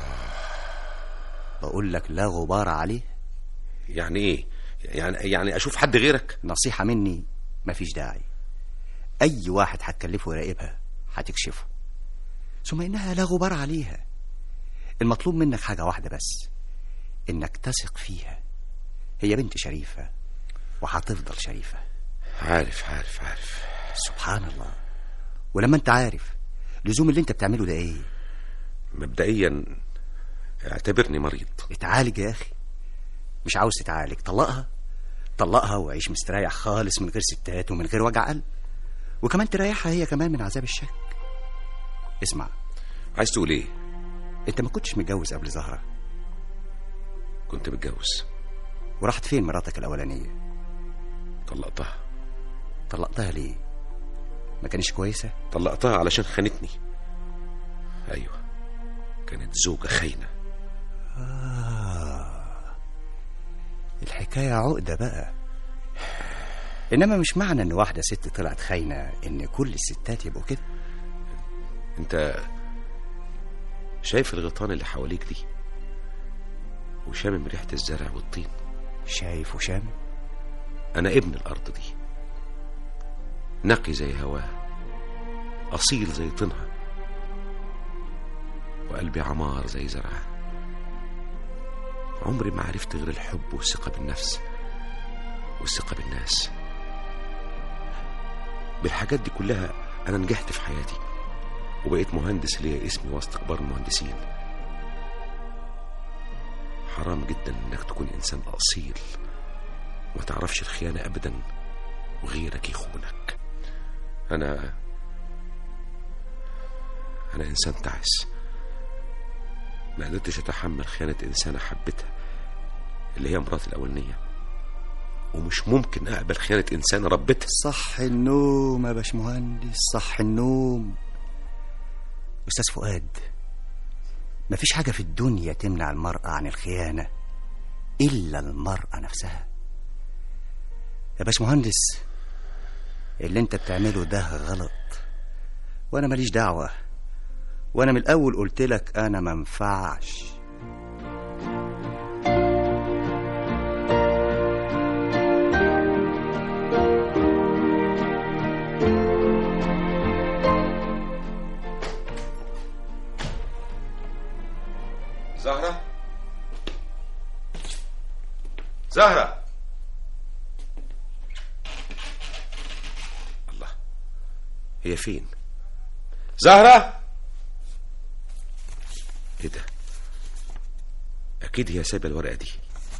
بقول لك لا غبار عليه يعني ايه يعني يعني اشوف حد غيرك نصيحه مني مفيش داعي اي واحد هتكلفه يراقبها هتكشفه ثم انها لا غبار عليها المطلوب منك حاجه واحده بس انك تثق فيها هي بنت شريفة وهتفضل شريفة عارف عارف عارف سبحان الله ولما انت عارف لزوم اللي انت بتعمله ده ايه مبدئيا اعتبرني مريض اتعالج يا اخي مش عاوز تتعالج طلقها طلقها وعيش مستريح خالص من غير ستات ومن غير وجع قلب وكمان تريحها هي كمان من عذاب الشك اسمع عايز تقول ايه انت ما كنتش متجوز قبل زهرة كنت متجوز وراحت فين مراتك الاولانية طلقتها طلقتها ليه ما كانش كويسة طلقتها علشان خانتني ايوه كانت زوجة خاينة آه. الحكاية عقدة بقى إنما مش معنى إن واحدة ست طلعت خاينة إن كل الستات يبقوا كده انت شايف الغيطان اللي حواليك دي وشامم ريحة الزرع والطين شايف وشام أنا ابن الأرض دي نقي زي هواها أصيل زي طينها وقلبي عمار زي زرعها عمري ما عرفت غير الحب والثقة بالنفس والثقة بالناس بالحاجات دي كلها أنا نجحت في حياتي وبقيت مهندس ليا اسمي وسط كبار المهندسين حرام جدا انك تكون انسان اصيل وما تعرفش الخيانة ابدا وغيرك يخونك انا انا انسان تعس ما قدرتش اتحمل خيانة انسانة حبتها اللي هي مراتي الاولانية ومش ممكن اقبل خيانة انسانة ربتها صح النوم يا باشمهندس صح النوم أستاذ فؤاد مفيش حاجة في الدنيا تمنع المرأة عن الخيانة إلا المرأة نفسها يا باشمهندس اللي انت بتعمله ده غلط وانا ماليش دعوة وانا من الاول قلت لك انا منفعش زهرة زهرة الله هي فين زهرة ايه ده اكيد هي سايبه الورقه دي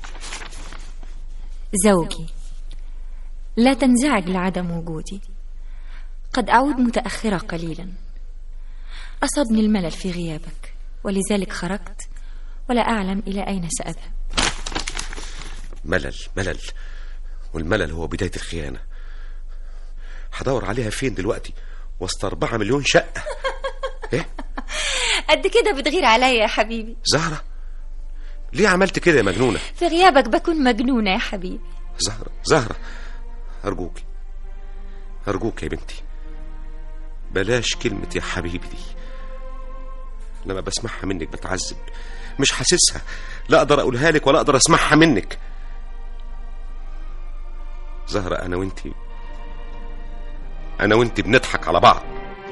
زوجي لا تنزعج لعدم وجودي قد أعود متأخرة قليلا أصابني الملل في غيابك ولذلك خرجت ولا أعلم إلى أين سأذهب ملل ملل والملل هو بدايه الخيانه هدور عليها فين دلوقتي وسط أربعة مليون شقة قد كده بتغير عليا يا حبيبي زهرة ليه عملت كده يا مجنونة في غيابك بكون مجنونة يا حبيبي زهرة زهرة أرجوك أرجوك يا بنتي بلاش كلمة يا حبيبي دي لما بسمعها منك بتعذب مش حاسسها لا أقدر أقولها لك ولا أقدر أسمعها منك زهرة أنا وأنتي أنا وأنتي بنضحك على بعض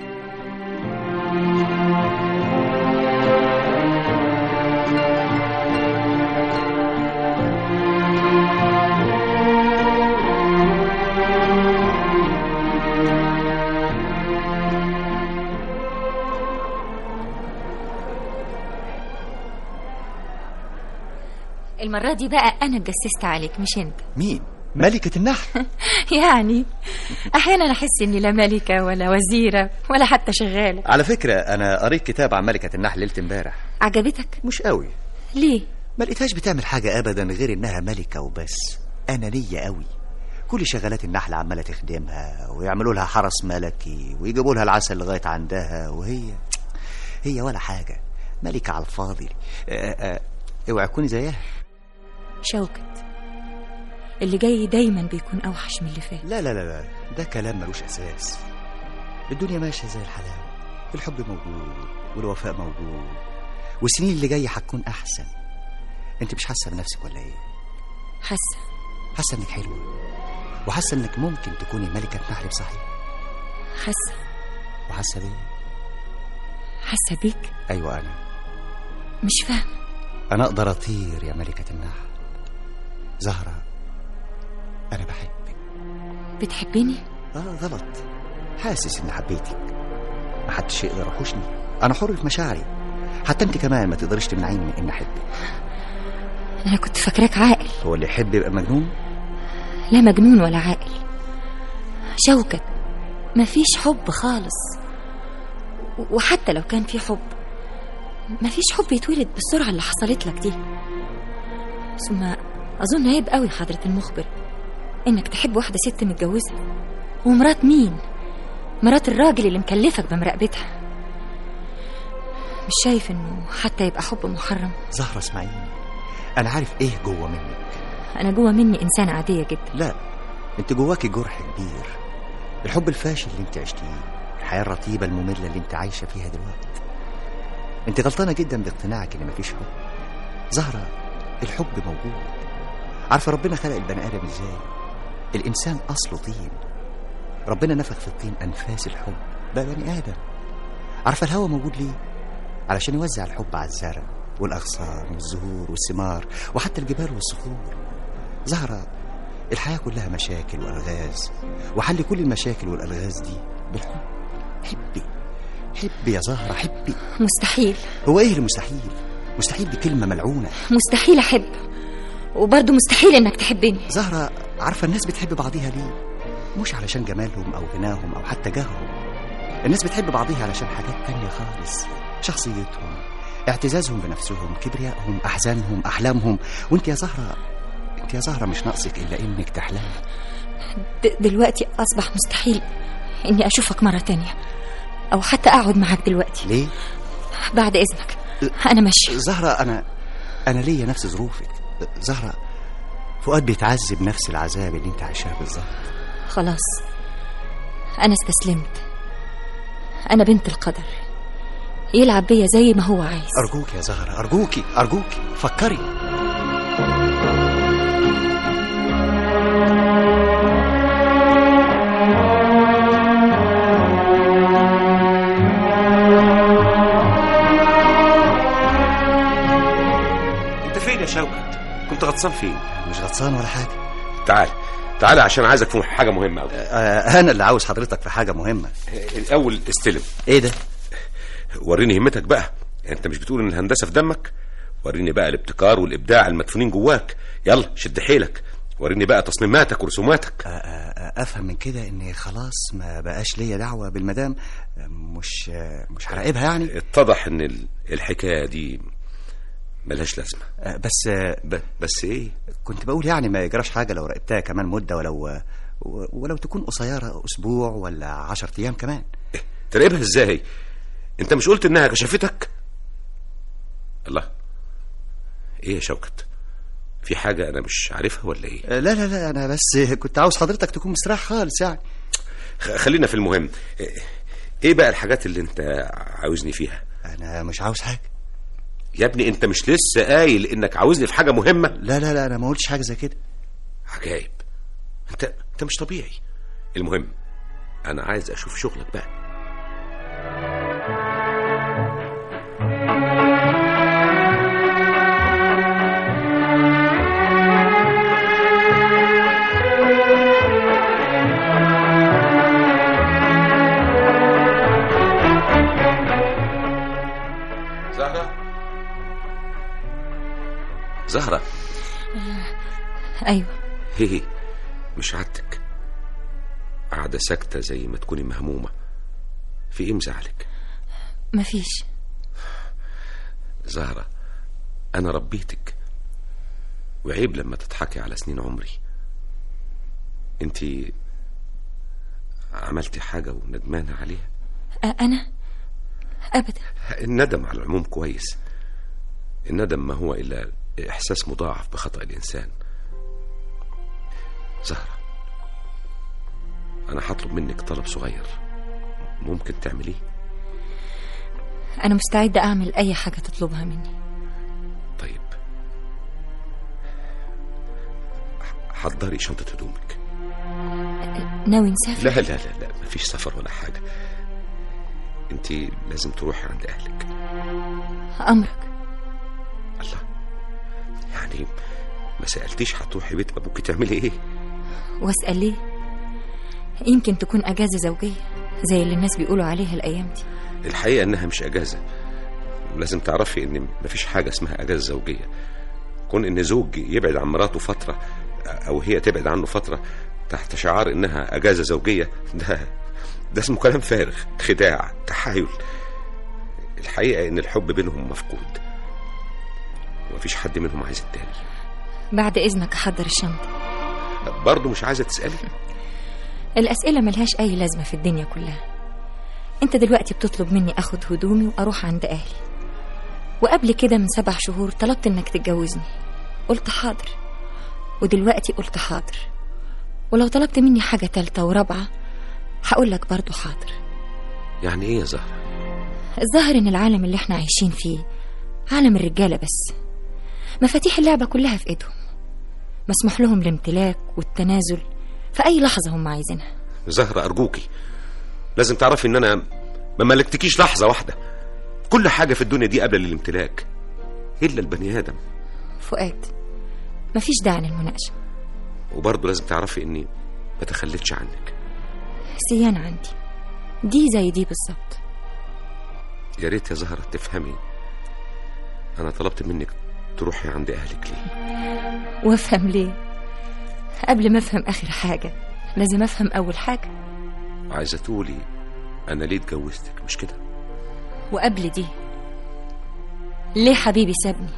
المرة دي بقى أنا اتجسست عليك مش أنت مين ملكة النحل يعني أحيانا أحس إني لا ملكة ولا وزيرة ولا حتى شغالة على فكرة أنا قريت كتاب عن ملكة النحل ليلة امبارح عجبتك؟ مش قوي ليه؟ ما لقيتهاش بتعمل حاجة أبدا غير إنها ملكة وبس أنانية قوي كل شغالات النحل عمالة تخدمها ويعملوا لها حرس ملكي ويجيبوا لها العسل لغاية عندها وهي هي ولا حاجة ملكة على الفاضي آه، آه، اوعي تكوني زيها شوكت اللي جاي دايما بيكون أوحش من اللي فات لا لا لا لا ده كلام ملوش أساس الدنيا ماشية زي الحلاوة الحب موجود والوفاء موجود والسنين اللي جاية هتكون أحسن أنت مش حاسة بنفسك ولا إيه؟ حاسة حاسة إنك حلوة وحاسة إنك ممكن تكوني ملكة نحل بصحيح حاسة وحاسة بيه حاسة بيك أيوة أنا مش فاهمة أنا أقدر أطير يا ملكة النحل زهرة أنا بحبك بتحبني آه غلط حاسس إني حبيتك محدش يقدر يحوشني أنا حر في مشاعري حتى أنت كمان ما تقدرش تمنعيني من إني أحبك انا كنت فاكراك عاقل هو اللي يحب يبقى مجنون لا مجنون ولا عاقل شوكت مفيش حب خالص و- وحتى لو كان في حب مفيش حب يتولد بالسرعة اللي حصلت لك دي ثم أظن عيب قوي حضرة المخبر إنك تحب واحدة ست متجوزة ومرات مين؟ مرات الراجل اللي مكلفك بمراقبتها مش شايف إنه حتى يبقى حب محرم زهرة اسمعيني أنا عارف إيه جوه منك أنا جوه مني إنسانة عادية جدا لا أنت جواكي جرح كبير الحب الفاشل اللي أنت عشتيه الحياة الرتيبة المملة اللي أنت عايشة فيها دلوقتي أنت غلطانة جدا باقتناعك إن مفيش حب زهرة الحب موجود عارفة ربنا خلق البني آدم إزاي الإنسان أصله طين ربنا نفخ في الطين أنفاس الحب بقى بني آدم عارفة الهوا موجود ليه علشان يوزع الحب على الزرع والأغصان والزهور والثمار وحتى الجبال والصخور زهرة الحياة كلها مشاكل وألغاز وحل كل المشاكل والألغاز دي بالحب حبي حبي يا زهرة حبي مستحيل هو إيه المستحيل مستحيل دي كلمة ملعونة مستحيل أحب وبرضه مستحيل إنك تحبني زهرة عارفة الناس بتحب بعضيها ليه مش علشان جمالهم أو غناهم أو حتى جاههم الناس بتحب بعضيها علشان حاجات تانية خالص شخصيتهم اعتزازهم بنفسهم كبريائهم أحزانهم أحلامهم وانت يا زهرة انت يا زهرة مش ناقصك إلا إنك تحلمي د- دلوقتي أصبح مستحيل إني أشوفك مرة تانية أو حتى أقعد معاك دلوقتي ليه؟ بعد إذنك أنا ماشية زهرة أنا أنا ليا نفس ظروفك زهرة فؤاد بيتعذب نفس العذاب اللي انت عايشاه بالظبط خلاص أنا استسلمت أنا بنت القدر يلعب بيا زي ما هو عايز أرجوك يا زهرة أرجوكي أرجوكي فكري انت فين يا شوكت كنت غطسان فين مش غطسان ولا حاجة تعال تعال عشان عايزك في حاجه مهمه قوي آه أنا اللي عاوز حضرتك في حاجة مهمة الاول استلم إيه ده؟ وريني همتك بقى انت مش بتقول ان الهندسه في دمك وريني بقى الابتكار والابداع المدفونين جواك يلا شد حيلك وريني بقى تصميماتك ورسوماتك آه، آه، أفهم من كده إن خلاص ما بقاش ليا دعوة بالمدام آه، مش آه، مش هراقبها يعني اتضح ان ال- الحكايه دي ملهاش لازمه آه، بس آه، ب- بس ايه كنت بقول يعني ما يجراش حاجة لو راقبتها كمان مدة ولو آه، و- ولو تكون قصيرة أسبوع ولا عشر أيام كمان تراقبها ازاي انت مش قلت انها كشفتك الله ايه يا شوكت في حاجه انا مش عارفها ولا ايه آه، لا لا لا أنا بس كنت عاوز حضرتك تكون مستريح خالص يعني خ- خلينا في المهم إيه- ايه بقى الحاجات اللي انت عاوزني فيها أنا مش عاوز حاجة يا ابني انت مش لسه قايل انك عاوزني في حاجه مهمه لا لا لا أنا ما قلتش حاجة زي كده عجايب انت انت مش طبيعي المهم انا عايز اشوف شغلك بقى زهرة زهرة أيوة هي مش عادتك قاعدة ساكتة زي ما تكوني مهمومة في ايه مزعلك مفيش زهرة أنا ربيتك وعيب لما تضحكي على سنين عمري انت عملتي حاجة وندمانة عليها أ- أنا أبدا الندم على العموم كويس الندم ما هو إلا إحساس مضاعف بخطأ الإنسان زهرة أنا هطلب منك طلب صغير ممكن تعمليه أنا مستعدة أعمل أي حاجة تطلبها مني طيب حضري شنطة هدومك ناوي نسافر لا لا لا لا مفيش سفر ولا حاجة انت لازم تروحي عند أهلك أمرك الله يعني ما سالتيش هتروحي بيت ابوك تعملي ايه واسأل ليه يمكن تكون أجازة زوجية زي اللي الناس بيقولوا عليها الأيام دي الحقيقه انها مش اجازه ولازم تعرفي ان مفيش حاجه اسمها اجازه زوجيه كون ان زوج يبعد عن مراته فتره او هي تبعد عنه فتره تحت شعار انها اجازه زوجيه ده ده اسمه كلام فارغ خداع تحايل الحقيقه ان الحب بينهم مفقود ومفيش حد منهم عايز التاني بعد إذنك أحضر الشنطة برضه مش عايزه تسالي الأسئلة ملهاش أي لازمة في الدنيا كلها أنت دلوقتي بتطلب مني أخد هدومي وأروح عند أهلي وقبل كده من سبع شهور طلبت إنك تتجوزني قلت حاضر ودلوقتي قلت حاضر ولو طلبت مني حاجة تالتة ورابعة هقول لك برضو حاضر يعني ايه يا زهره الظاهر إن العالم اللي احنا عايشين فيه عالم الرجالة بس مفاتيح اللعبة كلها في إيدهم مسموح لهم الامتلاك والتنازل في أي لحظة هم عايزينها زهره ارجوكي لازم تعرفي ان انا ما ملكتكيش لحظه واحده كل حاجه في الدنيا دي قبل الامتلاك الا البني ادم فؤاد مفيش داعي للمناقشة وبرضه لازم تعرفي اني ما تخليتش عنك سيان عندي دي زي دي بالظبط يا ريت يا زهره تفهمي انا طلبت منك تروحي عند اهلك ليه وافهم ليه قبل ما افهم اخر حاجة لازم افهم اول حاجة عايزه تقولي انا ليه اتجوزتك مش كده وقبل دي ليه حبيبي سابني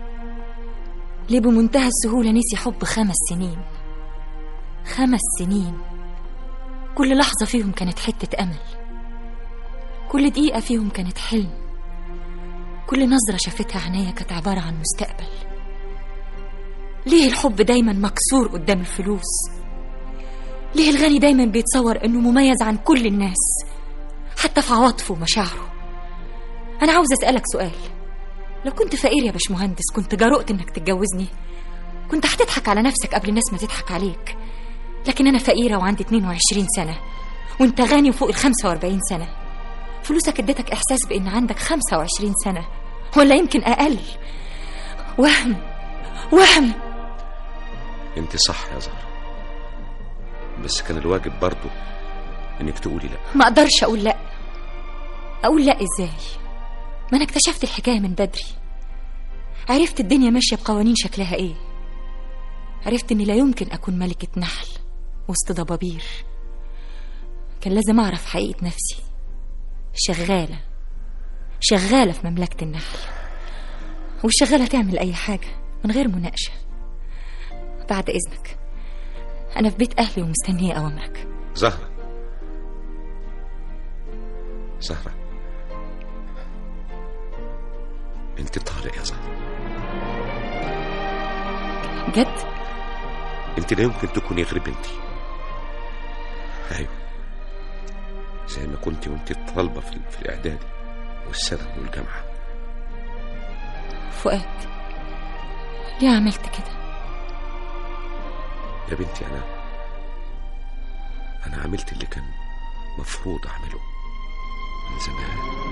ليه بمنتهى السهولة نسي حب خمس سنين خمس سنين كل لحظة فيهم كانت حتة أمل كل دقيقة فيهم كانت حلم كل نظرة شافتها عينيا كانت عبارة عن مستقبل ليه الحب دايما مكسور قدام الفلوس ليه الغني دايما بيتصور انه مميز عن كل الناس حتى في عواطفه ومشاعره انا عاوز اسالك سؤال لو كنت فقير يا باشمهندس كنت جرؤت انك تتجوزني كنت هتضحك على نفسك قبل الناس ما تضحك عليك لكن انا فقيره وعندي 22 سنه وانت غني وفوق ال 45 سنه فلوسك اديتك احساس بان عندك 25 سنه ولا يمكن اقل وهم وهم انت صح يا زهره بس كان الواجب برضه انك تقولي لا ما اقدرش اقول لا اقول لا ازاي ما انا اكتشفت الحكايه من بدري عرفت الدنيا ماشيه بقوانين شكلها ايه عرفت اني لا يمكن اكون ملكه نحل وسط ضبابير كان لازم اعرف حقيقه نفسي شغاله شغاله في مملكه النحل والشغاله تعمل اي حاجه من غير مناقشه بعد اذنك انا في بيت اهلي ومستنيه اوامرك زهره زهره انت طارق يا زهره جد انت لا يمكن تكوني غير بنتي ايوه زي ما كنت وانت طالبه في, في الاعدادي والثانوي والجامعه فؤاد ليه عملت كده يا بنتي انا انا عملت اللي كان مفروض اعمله من زمان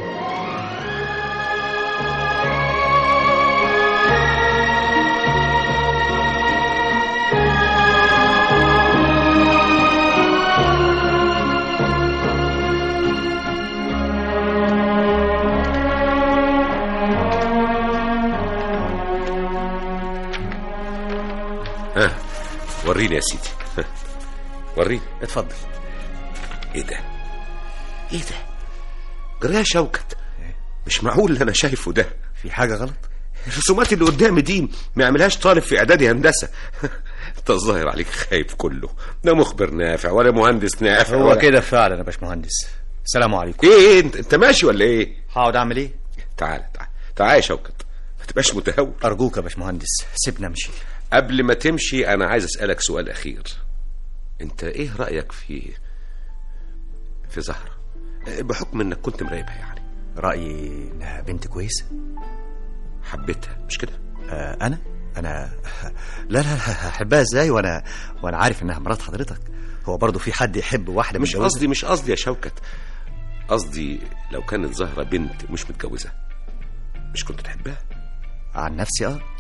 ها وريني يا سيدي وريني اتفضل ايه ده ايه ده جرايه شوكت مش معقول اللي انا شايفه ده في حاجه غلط الرسومات اللي قدامي دي ما يعملهاش طالب في اعدادي هندسه انت الظاهر عليك خايف كله لا مخبر نافع ولا مهندس نافع هو ولا... كده فعلا يا باشمهندس السلام عليكم ايه ايه انت, انت ماشي ولا ايه هقعد اعمل ايه تعال تعال تعال يا شوكت ما تبقاش متهور ارجوك يا باشمهندس سيبنا امشي قبل ما تمشي انا عايز اسالك سؤال اخير انت ايه رايك في في زهره بحكم انك كنت مراقبها يعني رايي انها بنت كويسه حبيتها مش كده آه انا انا لا لا لا احبها ازاي وانا وانا عارف انها مرات حضرتك هو برضه في حد يحب واحده مش متجوزة؟ قصدي مش قصدي يا شوكت قصدي لو كانت زهره بنت مش متجوزه مش كنت تحبها عن نفسي اه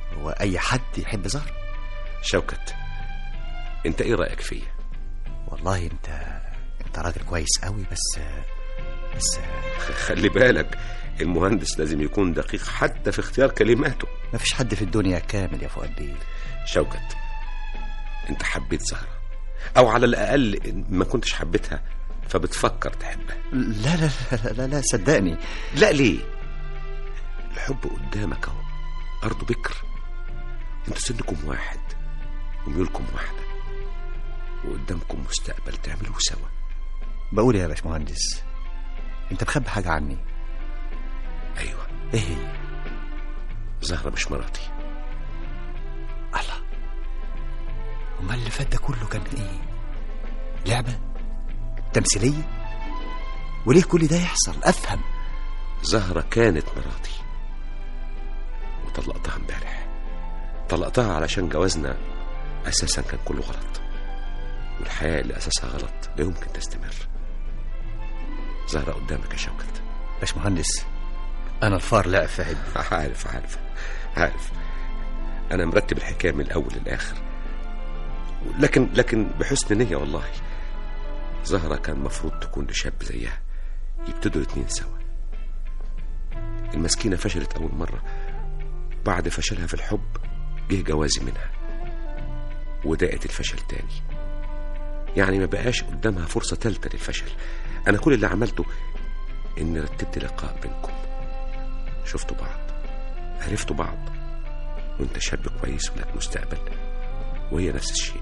هو اي حد يحب زهر شوكت انت ايه رايك فيا والله انت انت راجل كويس قوي بس بس خلي بالك المهندس لازم يكون دقيق حتى في اختيار كلماته مفيش حد في الدنيا كامل يا فؤاد بيه شوكت انت حبيت زهرة او على الاقل ما كنتش حبيتها فبتفكر تحبها لا لا لا لا, لا صدقني لا ليه الحب قدامك اهو ارض بكر انتوا سنكم واحد وميولكم واحده وقدامكم مستقبل تعملوه سوا بقول يا باشمهندس انت مخبي حاجه عني ايوه ايه هي زهره مش مراتي الله امال اللي فات ده كله كان ايه لعبه تمثيليه وليه كل ده يحصل افهم زهره كانت مراتي وطلقتها امبارح طلقتها علشان جوازنا اساسا كان كله غلط والحياه اللي اساسها غلط لا يمكن تستمر زهره قدامك يا شوكت باشمهندس انا الفار لعب في عد عارف عارف عارف انا مرتب الحكايه من الاول للاخر لكن لكن بحسن نيه والله زهره كان مفروض تكون لشاب زيها يبتدوا الاتنين سوا المسكينه فشلت اول مره بعد فشلها في الحب جه جوازي منها وداقت الفشل تاني يعني ما بقاش قدامها فرصة تالتة للفشل أنا كل اللي عملته إني رتبت لقاء بينكم شفتوا بعض عرفتوا بعض وانت شاب كويس ولك مستقبل وهي نفس الشيء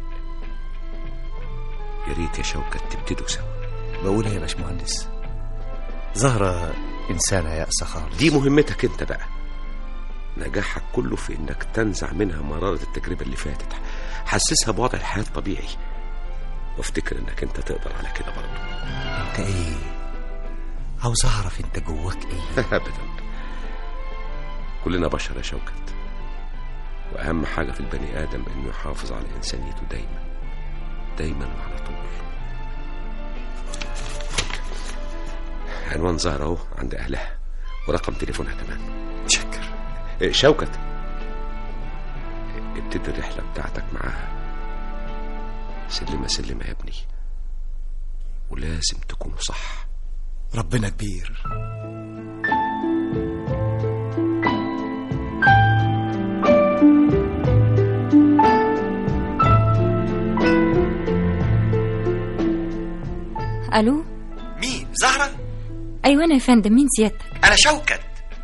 يا ريت يا شوكة تبتدوا سوا بقول يا باشمهندس زهرة إنسانة يأسة خالص دي مهمتك انت بقى نجاحك كله في انك تنزع منها مرارة التجربة اللي فاتت حسسها بوضع الحياة الطبيعي وافتكر انك انت تقدر على كده برضه انت ايه عاوز اعرف انت جواك ايه ابدا كلنا بشر يا شوكت واهم حاجة في البني ادم انه يحافظ على انسانيته دايما دايما وعلى طول عنوان زهرة اهو عند اهلها ورقم تليفونها كمان شكر إيه، شوكت ابتدي الرحلة بتاعتك معاها سلمة سلمة يا ابني ولازم تكونوا صح ربنا كبير الو مين زهرة ايوه انا يا فندم مين سيادتك انا شوكت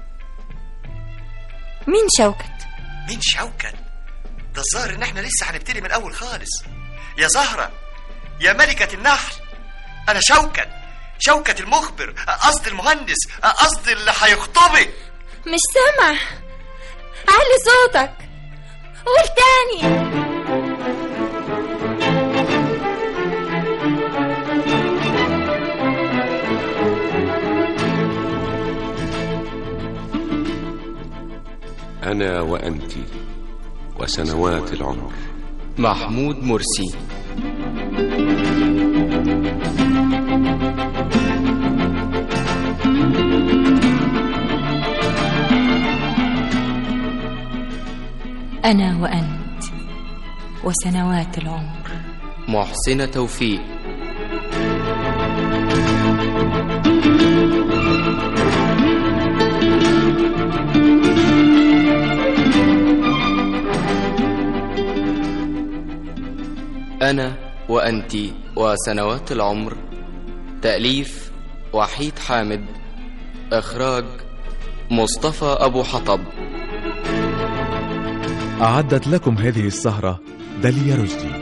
مين شوكت مين شوكت ده الظاهر ان احنا لسه هنبتدي من اول خالص يا زهرة يا ملكة النحل انا شوكت شوكت المخبر قصد المهندس قصد اللي هيخطبك مش سامع علي صوتك قول تاني أنا وأنت وسنوات العمر محمود مرسي انا وانت وسنوات العمر محسنة توفيق أنا وأنت وسنوات العمر تأليف وحيد حامد إخراج مصطفى أبو حطب أعدت لكم هذه السهرة داليا رشدي